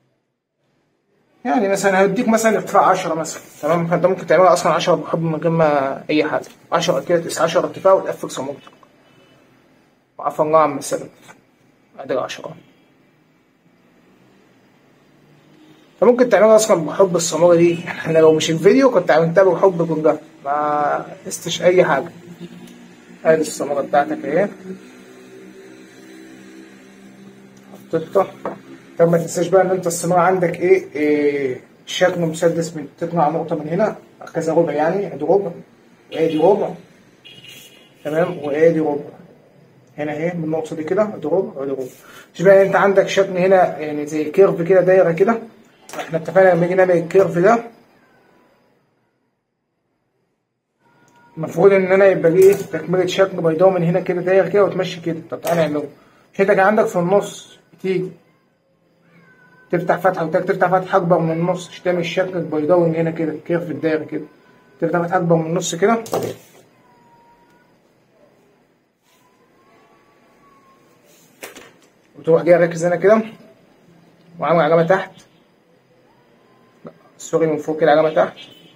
يعني مثلا هيديك مثلا ارتفاع 10 مثلا تمام فانت ممكن تعملها اصلا 10 بحب من غير ما اي حاجه 10 كده 10 ارتفاع وتقفل صمودك وعفى الله عما سلف ادي العشرة فممكن تعملها اصلا بحب الصمولة دي احنا لو مش الفيديو كنت عملتها بحب كلها ما قستش اي حاجة ادي الصمولة بتاعتك اهي حطيتها طب ما تنساش بقى ان انت الصمولة عندك ايه, إيه شكل مسدس من تطلع نقطة من هنا كذا ربع يعني ادي ربع وادي ربع تمام وادي ربع هنا اهي من النقطة دي كده ادي ربع وادي ربع شوف بقى انت عندك شكل هنا يعني زي كيرف كده دايرة كده احنا اتفقنا لما نيجي نعمل الكيرف ده المفروض ان انا يبقى ليه ايه تكملة شكل بيضاء من هنا كده داير كده وتمشي كده طب تعالى نعمله مش انت كان عندك في النص بتيجي تفتح فتحة وتك تفتح فتحة أكبر من النص عشان تعمل الشكل البيضاوي من هنا كده كيرف الدايرة كده تفتح فتحة أكبر من النص كده وتروح جاي ركز هنا كده وعامل علامة تحت لا، سوري من فوق كده علامة تحت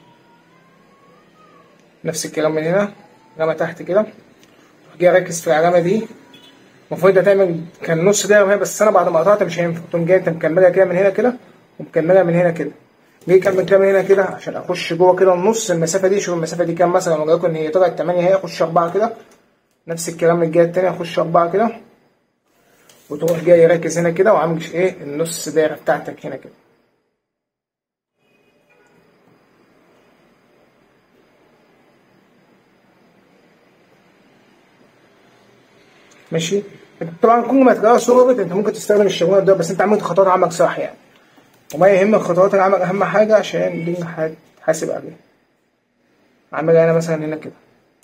نفس الكلام من هنا علامة تحت كده تروح جاي ركز في العلامة دي المفروض انت تعمل كان نص دايرة وهي بس انا بعد ما قطعت مش هينفع تقوم جاي انت مكملها كده من هنا كده ومكملها من هنا كده ليه كمل كده من هنا كده عشان اخش جوه كده النص المسافة دي شوف المسافة دي كام مثلا لو لقيت ان هي طلعت 8 هي اخش 4 كده نفس الكلام من الجهة التانية اخش 4 كده وتروح جاي راكز هنا كده وعامل ايه النص دايرة بتاعتك هنا كده ماشي طبعا كل ما تغير صورتك انت ممكن تستخدم الشغلانه ده بس انت عملت خطوات عملك صح يعني وما يهمك خطوات العمل اهم حاجه عشان دي هتحاسب عليها عامل انا مثلا هنا كده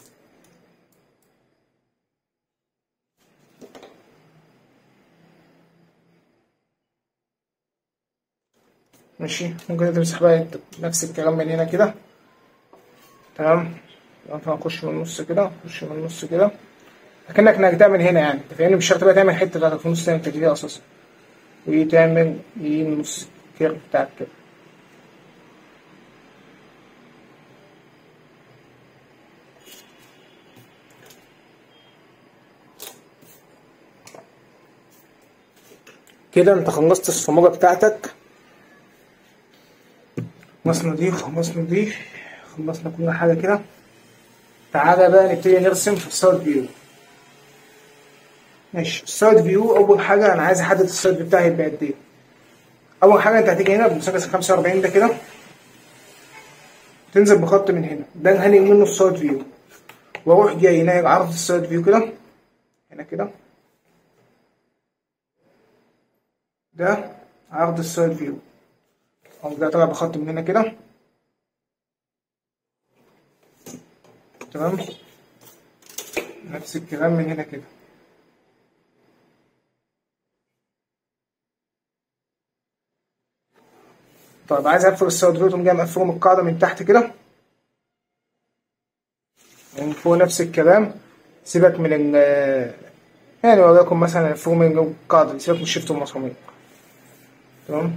ماشي ممكن تمسح بقى نفس الكلام من هنا كده تمام ينفع نخش من النص كده نخش من النص كده لكنك انك تعمل هنا يعني انت فاهمني مش شرط بقى تعمل حته بتاعتك في النص انت كده اساسا وتعمل ايه النص كيرف بتاعك كده كده انت خلصت الصموجة بتاعتك خلصنا دي خلصنا دي خلصنا كل حاجة كده تعالى بقى نبتدي نرسم في السايد فيو ماشي السايد فيو أول حاجة أنا عايز أحدد السايد فيو بتاعي يبقى قد إيه أول حاجة أنت هتيجي هنا بمسدس 45 ده كده تنزل بخط من هنا ده هنقل منه السايد فيو وأروح جاي ناقل عرض السايد فيو كده هنا كده ده عرض السايد فيو أقوم ده طالع بخط من هنا كده تمام نفس الكلام من هنا كده طيب عايز اقفل السايد فيو تقوم جاي مقفله من القاعدة من تحت كده ومن فوق نفس الكلام سيبك من ال يعني وليكن مثلا فوق من القاعدة سيبك من الشيفت والمصامير تمام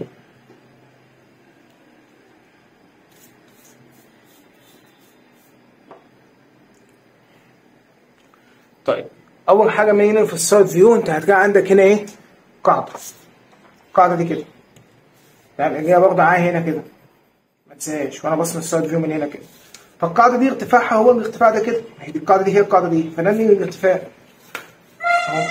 طيب اول حاجه ما هنا في السايد فيو انت هتلاقي عندك هنا ايه قاعده القاعده دي كده يعني اللي هي برضه معايا هنا كده ما تنساهاش وانا باصص للسايد فيو من هنا كده فالقاعده دي ارتفاعها هو الارتفاع ده كده هي دي القاعده دي هي القاعده دي فده اللي الارتفاع اهو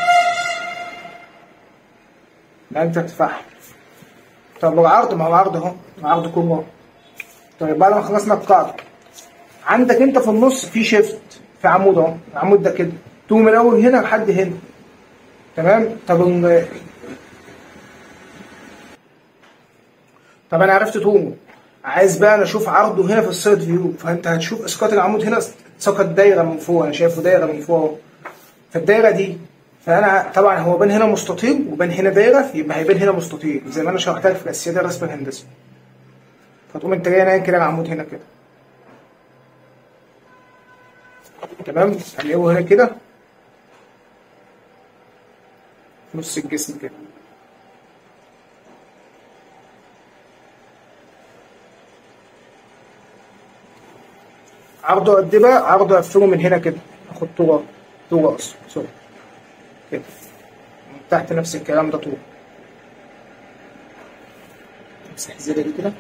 ده انت ارتفاعها طب والعرض ما هو عرض اهو العرض كله اهو طيب بعد ما خلصنا القاعده عندك انت في النص في شيفت في عمود اهو العمود ده كده تقوم من اول هنا لحد هنا تمام طب ال- طب انا عرفت طوله عايز بقى انا اشوف عرضه هنا في السايد فيو فانت هتشوف اسقاط العمود هنا سقط دايره من فوق انا شايفه دايره من فوق اهو فالدايره دي فانا طبعا هو بان هنا مستطيل وبان هنا دايره يبقى هيبان هنا مستطيل زي ما انا شرحت لك في الاساسيات الرسم الهندسي فتقوم انت جاي نايم كده العمود هنا كده تمام هنلاقيه هنا كده في نص الجسم كده عرضه قد ايه بقى عرضه اقفله من هنا كده اخد طوله طوله اصلا سوري كده من تحت نفس الكلام ده طول امسح الزياده دي كده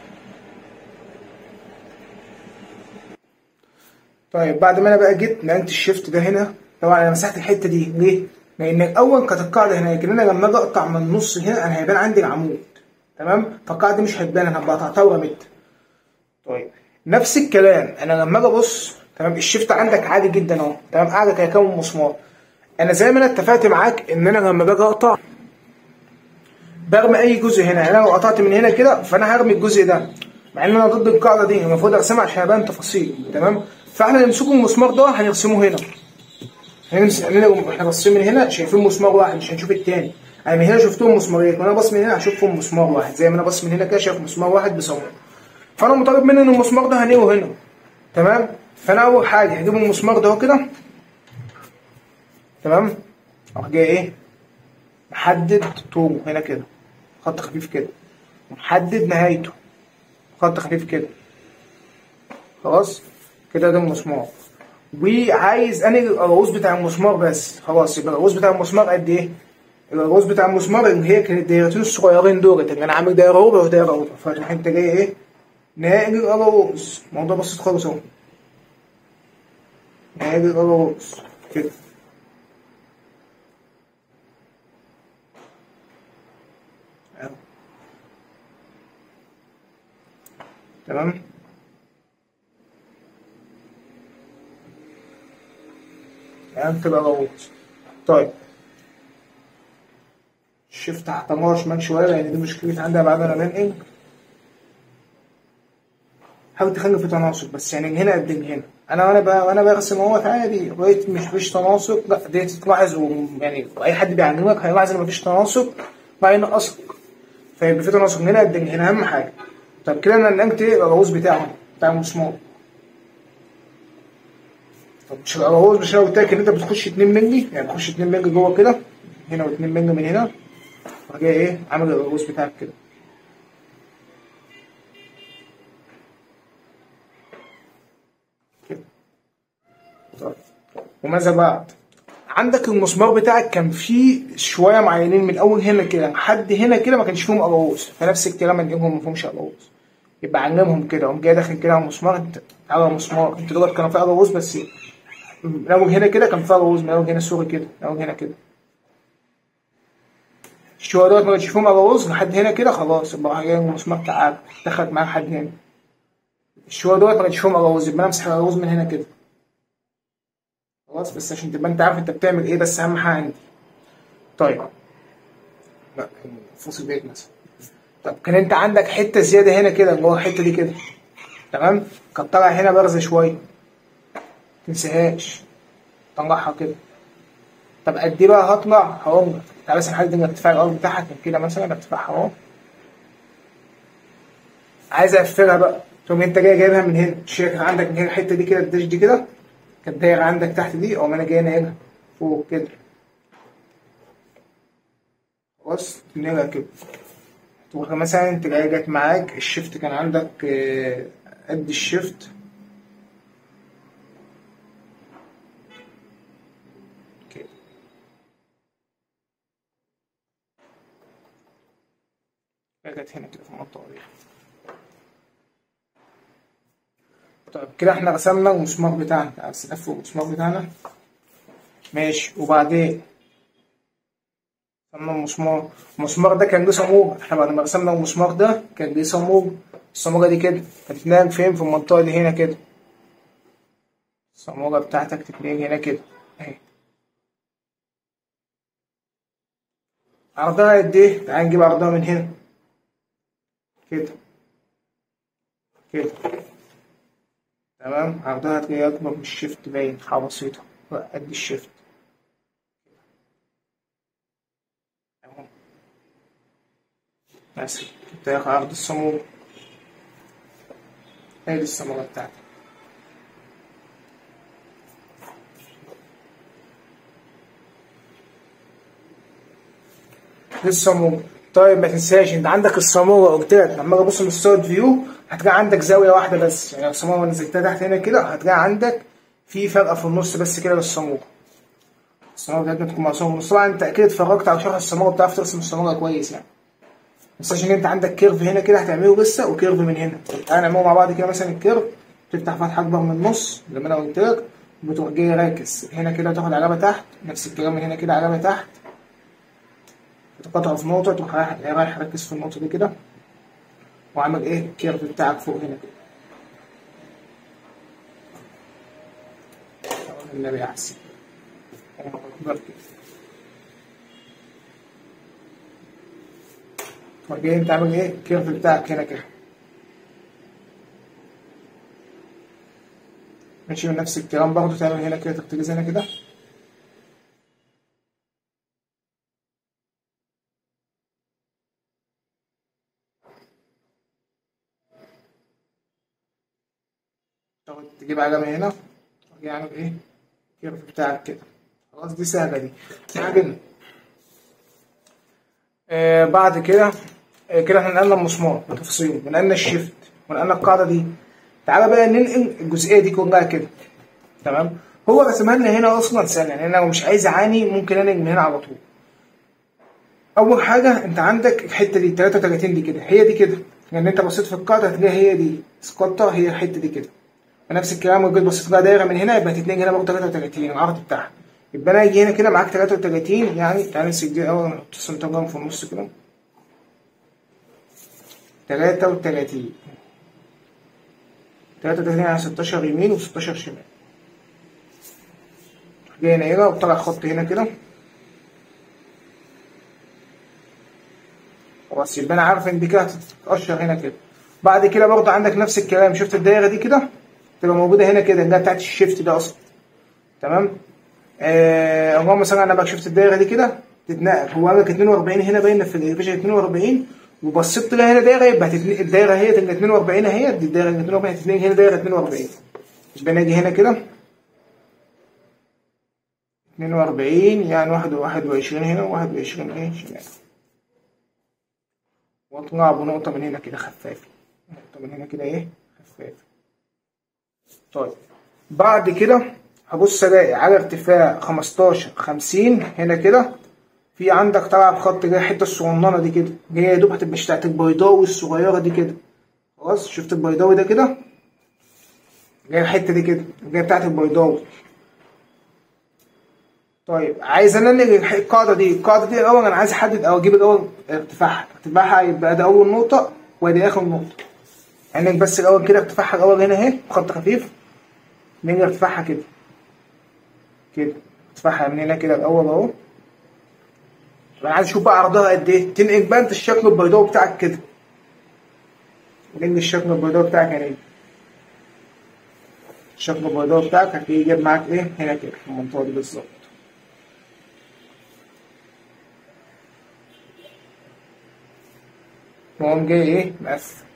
طيب بعد ما انا بقى جيت نقلت الشيفت ده هنا طبعا انا مسحت الحته دي ليه؟ لان الاول كانت القاعده هنا لكن انا لما اجي اقطع من النص هنا انا هيبان عندي العمود تمام فالقاعده دي مش هتبان انا هبقى قطعتها ورميتها طيب نفس الكلام انا لما اجي ابص تمام الشيفت عندك عادي جدا اهو تمام قاعده كيكون مسمار انا زي ما انا اتفقت معاك ان انا لما باجي اقطع برمي اي جزء هنا يعني انا لو قطعت من هنا كده فانا هرمي الجزء ده مع ان انا ضد القاعده دي المفروض ارسمها عشان ابان تفاصيل تمام فاحنا نمسكه المسمار ده هنرسمه هنا هنمسك هنا احنا باصين من هنا شايفين مسمار واحد مش هنشوف التاني انا من هنا شفتهم مسمارين وانا باص من هنا هشوفهم مسمار واحد زي ما انا باص من هنا كده شايف مسمار واحد بصور فانا مطالب مني ان المسمار ده هنقله هنا تمام فانا اول حاجه هجيب المسمار ده اهو كده تمام اروح جاي ايه محدد طوله هنا كده خط خفيف كده ومحدد نهايته خط خفيف كده خلاص كده ده المسمار وعايز انقل القراوز بتاع المسمار بس خلاص يبقى القراوز بتاع المسمار قد ايه؟ القراوز بتاع المسمار اللي هي كانت الدايرتين الصغيرين دولت اللي انا عامل دايره ربع ودايره ربع فتروح انت جاي ايه؟ ناقل القراوز الموضوع بسيط خالص اهو ناقل القراوز كده أهو. تمام يعني تبقى غوط طيب شفت هحتمرها شمال شوية لأن دي مشكلة عندها بعد ما بنقل حاول تخلي في تناسق بس يعني من هنا قد من هنا انا وانا بقى وانا برسم اهوت عادي لقيت مش فيش تناسق لا دي تلاحظ و- يعني اي حد بيعلمك هيلاحظ ان مفيش تناسق فهينقصك فيبقى في تناسق من هنا قد من هنا اهم حاجه طب كده انا نقلت ايه الغوص بتاعهم بتاع المسمار طب مش الغوص مش انا قلت لك ان انت بتخش 2 مللي يعني بتخش 2 مللي جوه كده هنا و2 مللي من هنا وجاي ايه عامل الغوص بتاعك كده طيب. وماذا بعد؟ عندك المسمار بتاعك كان فيه شويه معينين من اول هنا كده لحد هنا كده ما كانش فيهم قراوز فنفس الكلام هنجيبهم ما فيهمش قراوز يبقى علمهم كده قوم جاي داخل كده على المسمار انت على المسمار انت دلوقتي كانوا فيه قراوز بس من اول هنا كده كان فيه قراوز من اول هنا سوري كده من اول هنا كده الشويه دوت ما كانش فيهم قراوز لحد هنا كده خلاص يبقى راح جاي المسمار تعال دخلت معاك لحد هنا الشويه دوت ما كانش فيهم قراوز يبقى انا امسح القراوز من هنا كده خلاص بس عشان تبقى انت عارف انت بتعمل ايه بس اهم حاجه عندي طيب لا فاصل بيت مثلا طب كان انت عندك حته زياده هنا كده اللي هو الحته دي كده تمام كانت طالعه هنا بارزه شويه تنساهاش طلعها كده طب قد ايه بقى هطلع هقوم لك تعالى بس نحدد ارتفاع الارض بتاعها كان كده مثلا ارتفاعها اهو عايز اقفلها بقى تقوم انت جاي جايبها من هنا الشركه عندك من هنا الحته دي كده الداش دي كده كانت دايره عندك تحت دي او انا جاي ناقلها فوق كده خلاص ناقلها كده تروح مثلا انت جاي جت معاك الشيفت كان عندك آه، قد الشيفت كده جت هنا كده في المنطقه دي طيب كده احنا رسمنا المسمار بتاعنا عايز نقفل المسمار بتاعنا ماشي وبعدين رسمنا المسمار المسمار ده كان ليه صامولة احنا بعد ما رسمنا المسمار ده كان ليه صامولة الصامولة دي كده هتتنقل فين في المنطقة دي هنا كده الصامولة بتاعتك تتنقل هنا كده اهي عرضها قد ايه؟ تعال نجيب عرضها من هنا كده كده تمام عرضها هتلاقيه أكبر من الشيفت باين حاجة بسيطة قد الشيفت أهو بس تاخد عرض الصامولة هي دي الصامولة بتاعتك دي الصامولة طيب ما تنساش انت عندك الصامولة قلت لك لما اجي ابص من السايد فيو هتلاقي عندك زاوية واحدة بس يعني الصامولة لو نزلتها تحت هنا كده هتلاقي عندك في فرقة في النص بس كده للصامولة الصامولة بتاعتنا تكون مرسومة من النص طبعا انت اكيد اتفرجت على شرح الصامولة بتعرف ترسم الصامولة كويس يعني بس عشان انت عندك كيرف هنا كده هتعمله لسه وكيرف من هنا تعالى نعمله مع بعض كده مثلا الكيرف تفتح فتحة أكبر من النص زي ما أنا قلت لك بتروح جاي راكز هنا كده تاخد علامة تحت نفس الكلام من هنا كده علامة تحت تقطع في نقطة تروح رايح رايح ركز في النقطة دي كده وعامل ايه الكيرف بتاعك فوق هنا كده النبي أحسن الله أكبر كده تروح جاي انت عامل ايه الكيرف بتاعك هنا كده ماشي من نفس الكلام برضه تعمل هنا كده ترتكز هنا كده تاخد تجيب علامة هنا تروح جاي عامل ايه الكيرف بتاعك كده خلاص دي سهلة دي تعالى آه بعد كده آه كده احنا نقلنا المسمار بتفصيله ونقلنا الشيفت ونقلنا القاعده دي تعالى بقى ننقل الجزئيه دي كلها كده تمام هو رسمها لنا هنا اصلا سهله يعني انا لو مش عايز اعاني ممكن انقل من هنا على طول اول حاجه انت عندك الحته دي 33 دي كده هي دي كده يعني انت بصيت في القاعده هتلاقي هي دي سقطه هي الحته دي كده نفس الكلام لو جيت بصيت بقى دايره من هنا يبقى هتتنقل هنا برضه 33 العرض بتاعها يبقى انا اجي هنا كده معاك 33 يعني تعالى نمسك دي الاول نحط السنتجرام في النص كده 33 33 يعني 16 يمين و16 شمال جاي هنا هنا وطلع خط هنا كده خلاص يبقى انا عارف ان دي كده هتتقشر هنا كده بعد كده برضه عندك نفس الكلام شفت الدايره دي كده تبقى موجوده هنا كده اللي هي بتاعت الشيفت ده اصلا تمام آه اللهم مثلا انا بقى شفت الدايره دي كده تتنقل هو قال لك 42 هنا باينه في الريفيجن 42 وبصيت تلاقي هنا دايره يبقى هتتنقل الدايره هي تبقى 42 اهي دي الدايره 42 هتتنقل هنا دايره 42 يبقى ناجي هنا كده 42 يعني 21 هنا و21 ايه شمال واطلع بنقطة من هنا كده خفافة نقطة من هنا كده ايه خفافة طيب بعد كده هبص الاقي على ارتفاع 15 50 هنا كده في عندك طالع بخط جاي الحتة الصغننة دي كده جاية يا دوب هتبقى بتاعت البيضاوي الصغيرة دي كده خلاص شفت البيضاوي ده كده جاية الحتة دي كده جاية بتاعت البيضاوي طيب عايز انا انقل القاعده دي القاعده دي الاول انا عايز احدد او اجيب الاول ارتفاعها ارتفاعها يبقى ده اول نقطه وادي اخر نقطه عندك بس الاول كده ارتفاعها الاول هنا اهي بخط خفيف نيجي ارتفاعها كده كده ارتفاعها من هنا كده الاول اهو انا عايز اشوف بقى عرضها قد ايه تنقل بقى انت الشكل البيضاوي بتاعك كده ننقل الشكل البيضاوي بتاعك هنا الشكل البيضاوي بتاعك هتلاقيه جاب معاك ايه هنا كده في المنطقه دي بالظبط وقوم جاي ايه مقفل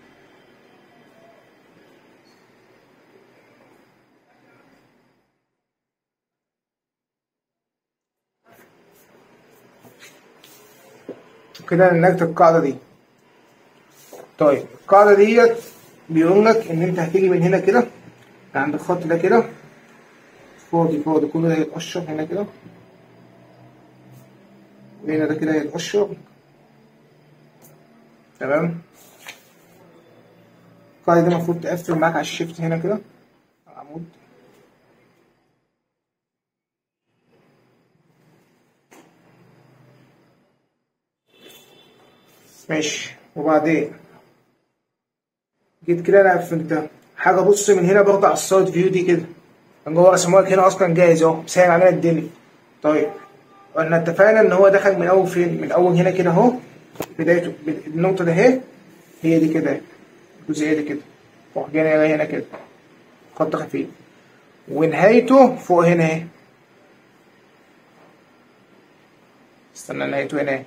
كده نكتب القاعدة دي طيب القاعدة ديت بيقول لك ان انت هتيجي من هنا كده عند الخط ده كده فاضي فاضي كله ده هيتقشر هنا كده وهنا ده كده هيتقشر تمام القاعدة دي المفروض تقفل معاك على الشيفت هنا كده عمود ماشي وبعدين جيت كده انا قفلتها حاجة بص من هنا برضه على السايد فيو دي كده كان جوه رسموها لك هنا اصلا جاهز اهو مسهل علينا الدنيا طيب قلنا اتفقنا ان هو دخل من اول فين من اول هنا كده اهو بدايته النقطة ده اهي هي دي كده الجزئية دي كده روح جاي هنا كده خط خفيف ونهايته فوق هنا اهي استنى نهايته هنا اهي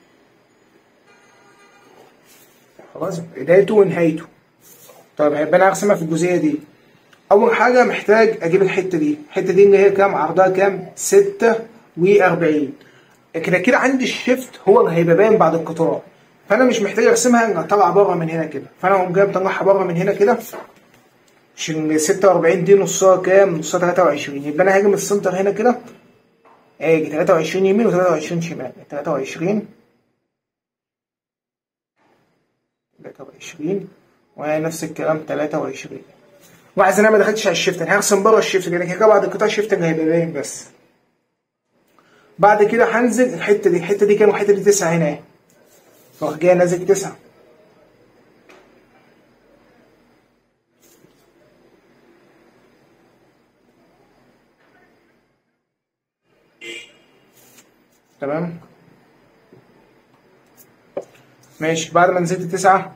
خلاص بدايته ونهايته طيب هيبقى انا هرسمها في الجزئية دي أول حاجة محتاج أجيب الحتة دي الحتة دي اللي هي كام عرضها كام ستة وأربعين كده كده عندي الشيفت هو اللي هيبقى باين بعد القطاع فانا مش محتاج ارسمها ان اطلع بره من هنا كده فانا اقوم جاي مطلعها بره من هنا كده عشان 46 دي نصها كام نصها 23 يبقى انا هاجي من السنتر هنا كده اجي 23 يمين و23 شمال 23 23 ونفس الكلام 23 وعايز انا ما دخلتش على الشيفت انا هرسم بره الشيفت لان كده بعد القطاع الشيفت اللي هيبقى باين بس بعد كده هنزل الحته دي الحته دي كام والحته دي 9 هنا اهي فراح جاي نازل 9 تمام ماشي بعد ما نزلت 9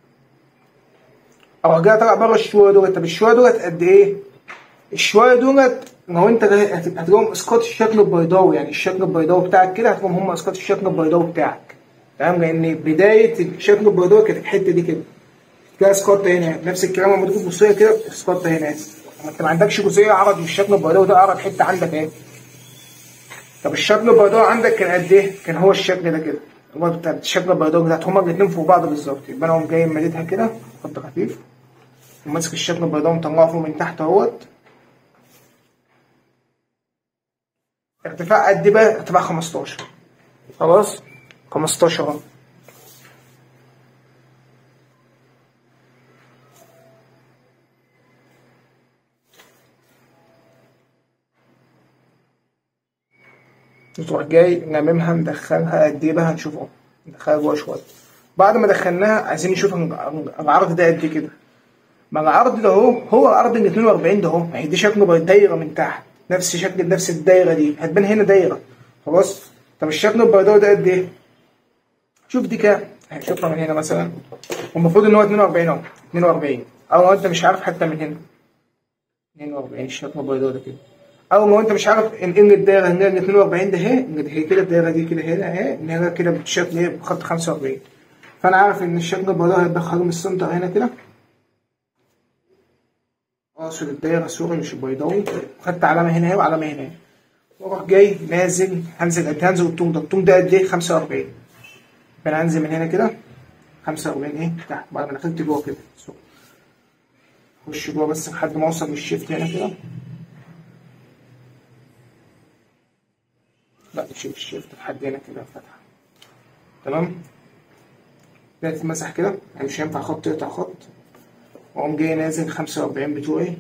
اروح جاي طالع بره الشويه دولت طب الشويه دولت قد ايه؟ الشويه دولت ما هو انت هتلاقيهم اسقاط الشكل البيضاوي يعني الشكل البيضاوي بتاعك كده هتلاقيهم هم اسقاط الشكل البيضاوي بتاعك تمام لان بدايه الشكل البيضاوي كانت الحته دي كده تلاقي اسقاط هنا نفس الكلام لما تيجي تبص كده اسقاط هنا انت ما عندكش جزئيه عرض والشكل البيضاوي ده اعرض حته عندك اهي طب الشكل البيضاوي عندك كان قد ايه؟ كان هو الشكل ده كده هو بتاع الشكل البيضاوي بتاعت هما الاتنين فوق بعض بالظبط يبقى انا اقوم جاي مديتها كده خط خفيف وماسك الشكل البيضاوي مطلعه فوق من تحت اهوت ارتفاع قد إيه بقى ارتفاع 15 خلاص 15 اهو تروح جاي نممها مدخلها قد ايه بقى هنشوف اهو ندخلها جوه شويه بعد ما دخلناها عايزين نشوف العرض ده قد ايه كده ما العرض ده اهو هو عرض ال 42 ده اهو ما هي دي شكله دايره من تحت نفس شكل نفس الدايره دي هتبان هنا دايره خلاص طب الشكل البيضاوي ده قد ايه؟ شوف دي كام شوفها من هنا مثلا والمفروض ان هو 42 اهو 42 او لو انت مش عارف حتى من هنا 42 الشكل البيضاوي ده كده او لو انت مش عارف ان ان الدايره ان ال 42 ده اهي ان هي كده الدايره دي كده هنا اهي ان هي كده بالشكل ايه بخط 45 فانا عارف ان الشكل البيضاوي هيدخله من السنتر هنا كده اقصد الدايره سوري مش البيضاوي خدت علامه هنا اهي وعلامه هنا اهي واروح جاي نازل هنزل قد هنزل الطوم ده الطوم ده قد ايه 45 فانا هنزل من هنا كده 45 ايه تحت بعد ما دخلت جوه كده سوري. اخش جوه بس لحد ما اوصل للشيفت هنا كده لا مش الشيفت لحد هنا كده فتحه تمام ده تتمسح كده يعني مش هينفع خط يقطع خط واقوم جاي نازل 45 بتوعي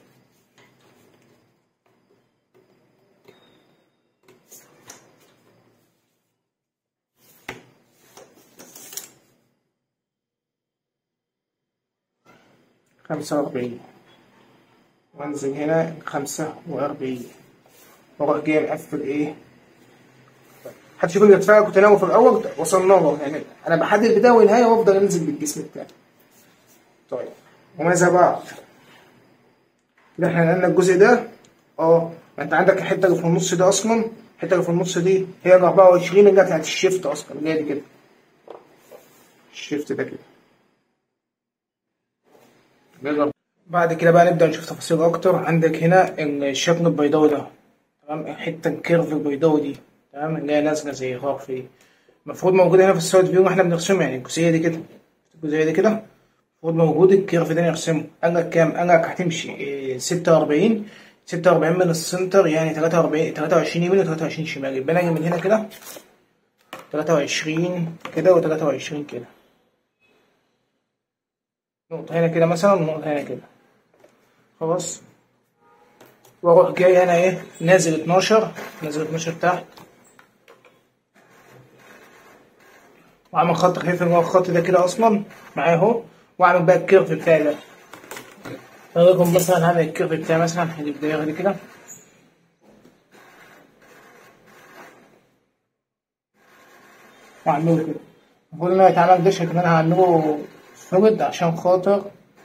خمسة وأربعين وانزل هنا خمسة وأربعين واروح جاي مقفل ايه هتشوف الارتفاع اللي كنت ناوي في الاول وصلنا له يعني انا بحدد بدايه ونهايه وافضل انزل بالجسم بتاعي طيب وماذا بعد كده احنا نقلنا الجزء ده اه ما انت عندك الحته اللي في النص ده اصلا الحته اللي في النص دي هي ال 24 اللي بتاعت الشيفت اصلا اللي هي دي كده الشيفت ده كده نقدر بعد كده بقى نبدا نشوف تفاصيل اكتر عندك هنا الشكل البيضاوي ده تمام الحته الكيرف البيضاوي دي تمام اللي هي نازله زي غرف دي المفروض موجوده هنا في السايد فيو واحنا بنرسمها يعني الجزئيه دي كده الجزئيه دي كده المفروض موجود الكيرف ده نرسمه قال لك كام؟ قال لك هتمشي إيه، 46 46 من السنتر يعني 43 23 يمين و 23 شمال يبقى انا من هنا كده 23 كده و 23 كده نقطة هنا كده مثلا ونقطة هنا كده خلاص واروح جاي هنا ايه نازل 12 نازل 12 تحت واعمل خط خفيف اللي هو الخط ده كده اصلا معايا اهو واعمل بقى الكيرف بتاعي ده اقول مثلا هعمل الكيرف بتاعي مثلا هجيب دايره دي كده واعمله كده المفروض ان هو يتعمل دش كمان هعمله سوليد عشان خاطر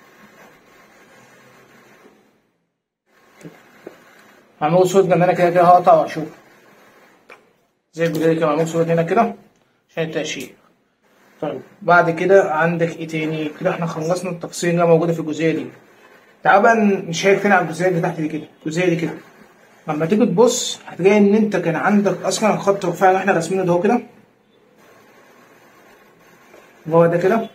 هعمله سوليد لان انا كده كده هقطع واشوف زي الجزء كده معمول سوليد هنا كده عشان التقشير طيب بعد كده عندك ايه تاني كده احنا خلصنا التفاصيل اللي موجوده في الجزئيه دي تعال بقى نشيك هنا على الجزئيه اللي تحت دي كده الجزئيه دي كده لما تيجي تبص هتلاقي ان انت كان عندك اصلا الخط الرفيع اللي احنا راسمينه ده هو كده جوه ده كده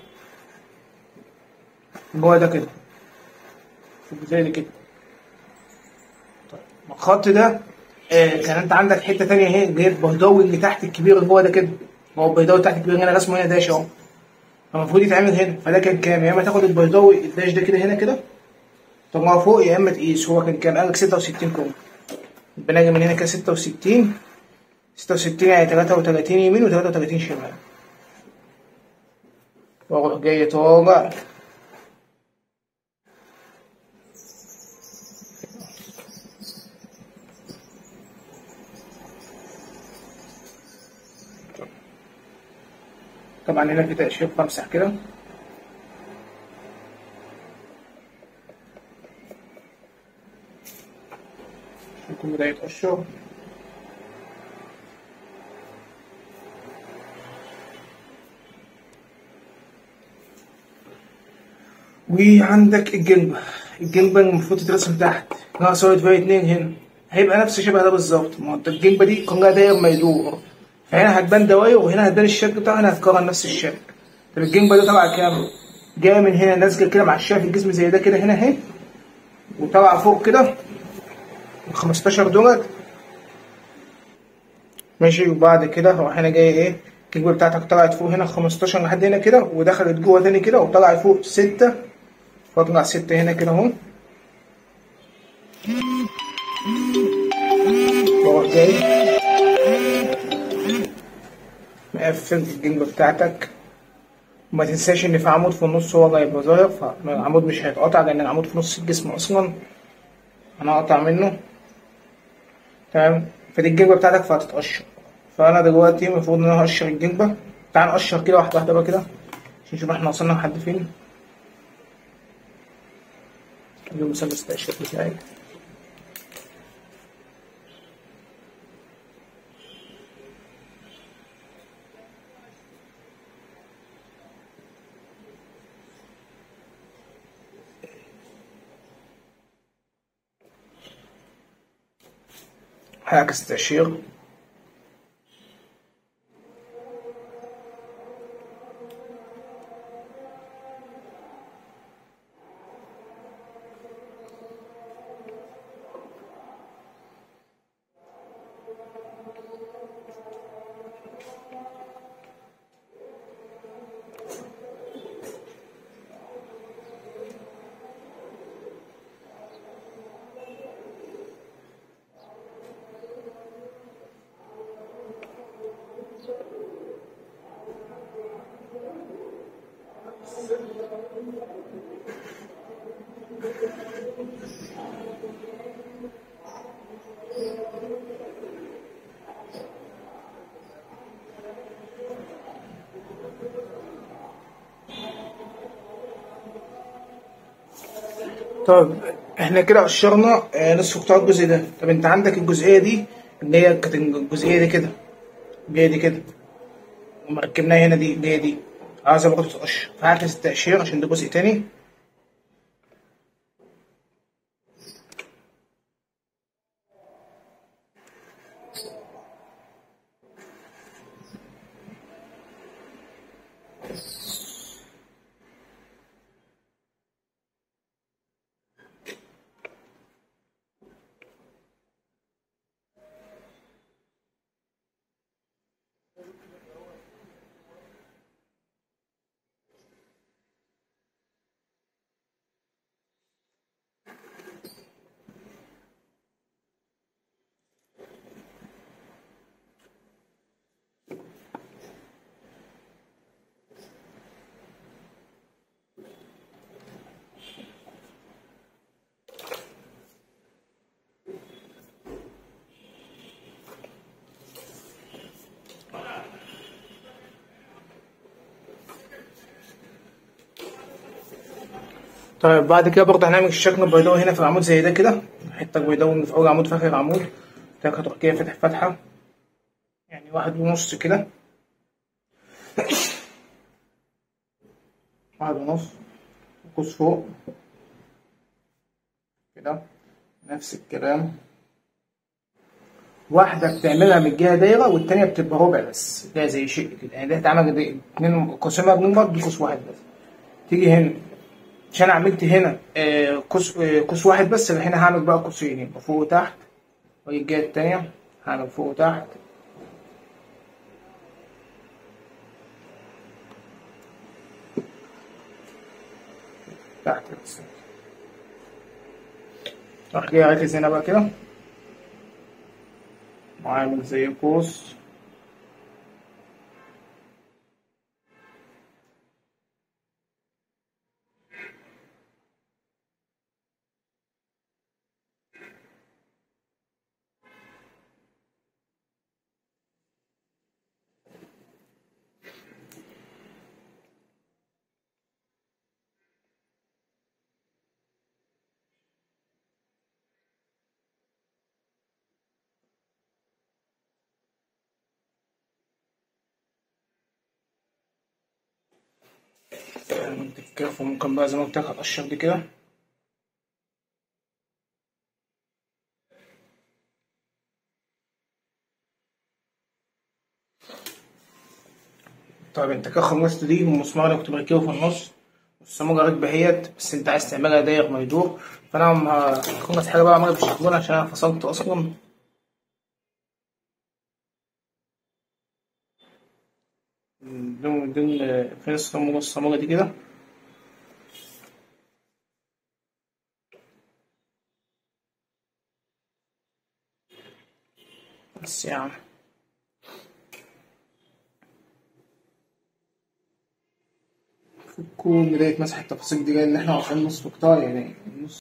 جوه ده كده في الجزئيه دي كده طيب الخط ده آه كان انت عندك حته تانية اهي اللي هي البيضاوي اللي تحت الكبير اللي هو ده كده ما هو البيضاوي تحت الكبير هنا رسمه هنا داش اهو فالمفروض يتعمل هنا فده كان كام يا اما تاخد البيضاوي الداش ده كده هنا كده طب ما هو فوق يا اما تقيس هو كان كام قال لك 66 كوم يبقى ناجي من هنا كده 66 66 يعني 33 يمين و33 شمال واروح جاي طالع طبعا هنا في تقشير بمسح كده يكون بداية قشر وعندك الجنبة الجنبة المفروض تترسم تحت ناقص واحد فيها اتنين هنا هيبقى نفس شبه ده بالظبط ما هو انت الجنبة دي كلها داير ما يدور فهنا هتبان دواير وهنا هتبان الشكل بتاعها هنا هتكرر نفس الشكل طب الجنبه دي طالعه كام؟ جايه من هنا نازله كده مع الشاف الجسم زي ده كده هنا اهي وطالعه فوق كده ال 15 دولت ماشي وبعد كده هروح هنا جاي ايه الجنبه بتاعتك طلعت فوق هنا 15 لحد هنا كده ودخلت جوه تاني كده وطلعت فوق 6 واطلع 6 هنا كده اهو واروح جاي مقفل الجنبه بتاعتك وما تنساش ان في عمود في النص هو اللي هيبقى ظاهر فالعمود مش هيتقطع لان العمود في نص الجسم اصلا انا هقطع منه تمام فدي الجنبه بتاعتك فهتتقشر فانا دلوقتي المفروض ان انا هقشر الجنبه تعال نقشر كده واحده واحده بقى كده عشان نشوف احنا وصلنا لحد فين اجيب مثلث التقشير بتاعي هعكس التأشير طب احنا كده قشرنا آه، نصف قطاع الجزء ده طب انت عندك الجزئيه دي اللي هي كانت الجزئيه دي كده الجزئيه دي كده وما ركبناها هنا دي اللي هي دي عايزه برضه تتقشر فهعكس التقشير عشان ده جزء تاني طيب بعد كده برضه هنعمل الشكل البيضاوي هنا في العمود زي ده كده حته بيضاوي من في اول عمود في اخر العمود تاك هتروح كده فاتح فتحه يعني واحد ونص كده واحد ونص قوس فوق كده نفس الكلام واحدة بتعملها من الجهة دايرة والتانية بتبقى ربع بس ده زي شيء كده يعني ده اتعمل دي- اتنين قوسين مبنيين بعض دي قوس واحد بس تيجي هنا عشان عملت هنا آه، قوس آه، قوس واحد بس هنا هعمل بقى قوسين يبقى فوق وتحت واجي الجهة التانية هعمل فوق وتحت تحت بس راح جاي ركز هنا بقى كده وعامل زي قوس عملت الكاف وممكن بقى زي ما قلت لك هتقشر دي كده طيب انت كده خلصت دي والمسمار اللي كنت مركبه في النص والصامولة راكبة اهيت بس انت عايز تعملها داير ما يدور فانا لما هخلص حاجة بقى اعملها بالشكلون عشان انا فصلت اصلا دول دول فين الصامولة الصامولة دي كده بس يعني فكوا بداية مسح التفاصيل دي لأن احنا واقفين نص قطاع يعني النص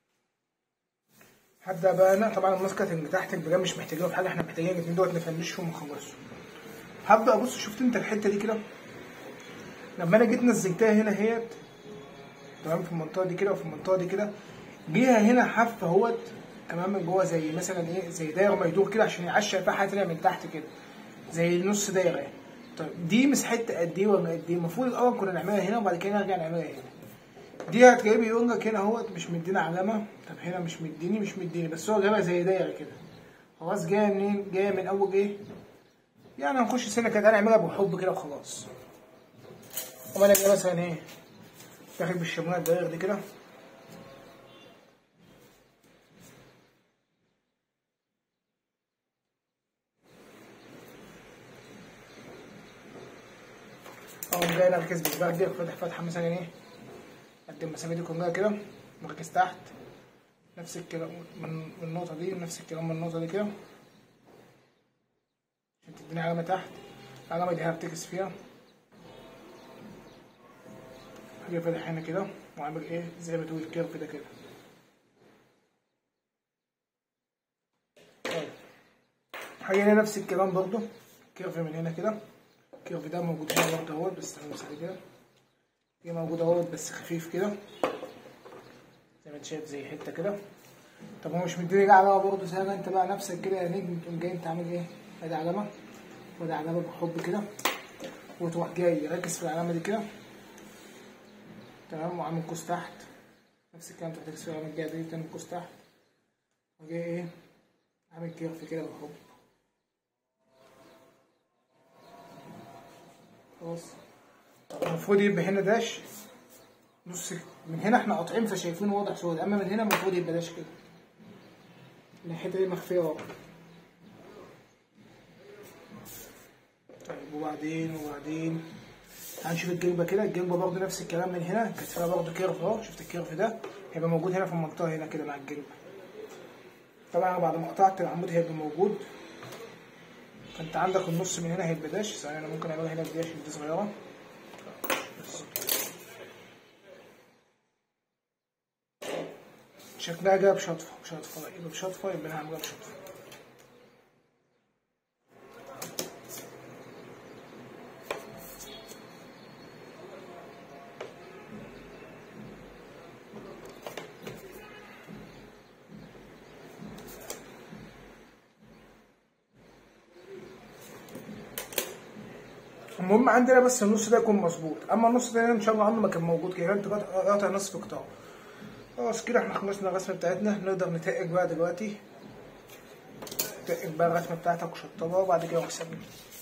هبدأ بقى أنا طبعا الماسكة اللي تحت البجام مش محتاجينه في حاجة احنا محتاجين الاتنين دوت نفنشهم ونخلصهم هبدأ أبص شفت أنت الحتة دي كده لما أنا جيت نزلتها هنا اهيت تمام في المنطقة دي كده وفي المنطقة دي كده جيها هنا حف اهوت كمان من جوه زي مثلا ايه زي دايره ما يدور كده عشان يعشق فيها حاجه تانية من تحت كده زي نص دايره يعني طيب دي مساحتها قد ايه ولا قد ايه المفروض الاول كنا نعملها هنا وبعد كده نرجع نعملها هنا دي هتلاقيه بيقول لك هنا اهوت مش مدينا علامه طب هنا مش مديني مش مديني بس هو جايبها زي دايره كده خلاص جايه منين جايه من اول ايه يعني هنخش سنه كده نعملها بحب كده وخلاص وما نبقى مثلا ايه داخل بالشمال الدايره دي كده اقوم جاي نركز بالباك دي فاتح فتحه مثلا ايه قد المسافه دي كلها كده مركز تحت نفس الكلام من من النقطه دي ونفس الكلام من النقطه دي كده عشان تديني علامه تحت العلامه دي هرتكز فيها هاجي فاتح هنا كده وعامل ايه زي ما تقول الكيرف ده كده طيب هاجي هنا نفس الكلام برضو كيرف من هنا كده الكيرف ده موجود هنا برضه اهوت بس هنمسح عليه كده في موجود اهوت بس خفيف كده زي ما انت شايف زي حته كده طب هو مش مديني علامه برضه زي ما انت بقى نفسك كده يا نجم تقوم جاي انت عامل ايه ادي علامه وادي علامه بحب كده وتروح جاي ركز في العلامه دي كده تمام وعامل قوس تحت نفس الكلام تروح تركز في العلامه الجايه دي تعمل قوس تحت وجاي ايه عامل كيرف كده بحب خلاص المفروض يبقى هنا داش نص من هنا احنا قاطعين فشايفين واضح سود اما من هنا المفروض يبقى داش كده الحته دي مخفيه ورا طيب وبعدين وبعدين هنشوف الجلبه كده الجلبه برضه نفس الكلام من هنا كانت فيها برضه كيرف اهو شفت الكيرف ده هيبقى موجود هنا في المنطقه هنا كده مع الجلبه طبعا بعد ما قطعت العمود هيبقى موجود فانت عندك النص من هنا هيبقى داش ثانية انا ممكن اعملها هنا بداش دي صغيرة شكلها جايه بشطفة بشطفة لا يبقى بشطفة يبقى انا هعملها بشطفة المهم عندنا بس النص ده يكون مظبوط اما النص ده ان شاء الله عمره ما كان موجود كده انت قاطع نصف قطاع خلاص كده احنا خلصنا الرسمه بتاعتنا نقدر نتقج بقى دلوقتي تقج بقى الرسمه بتاعتك وشطبها وبعد كده احسبها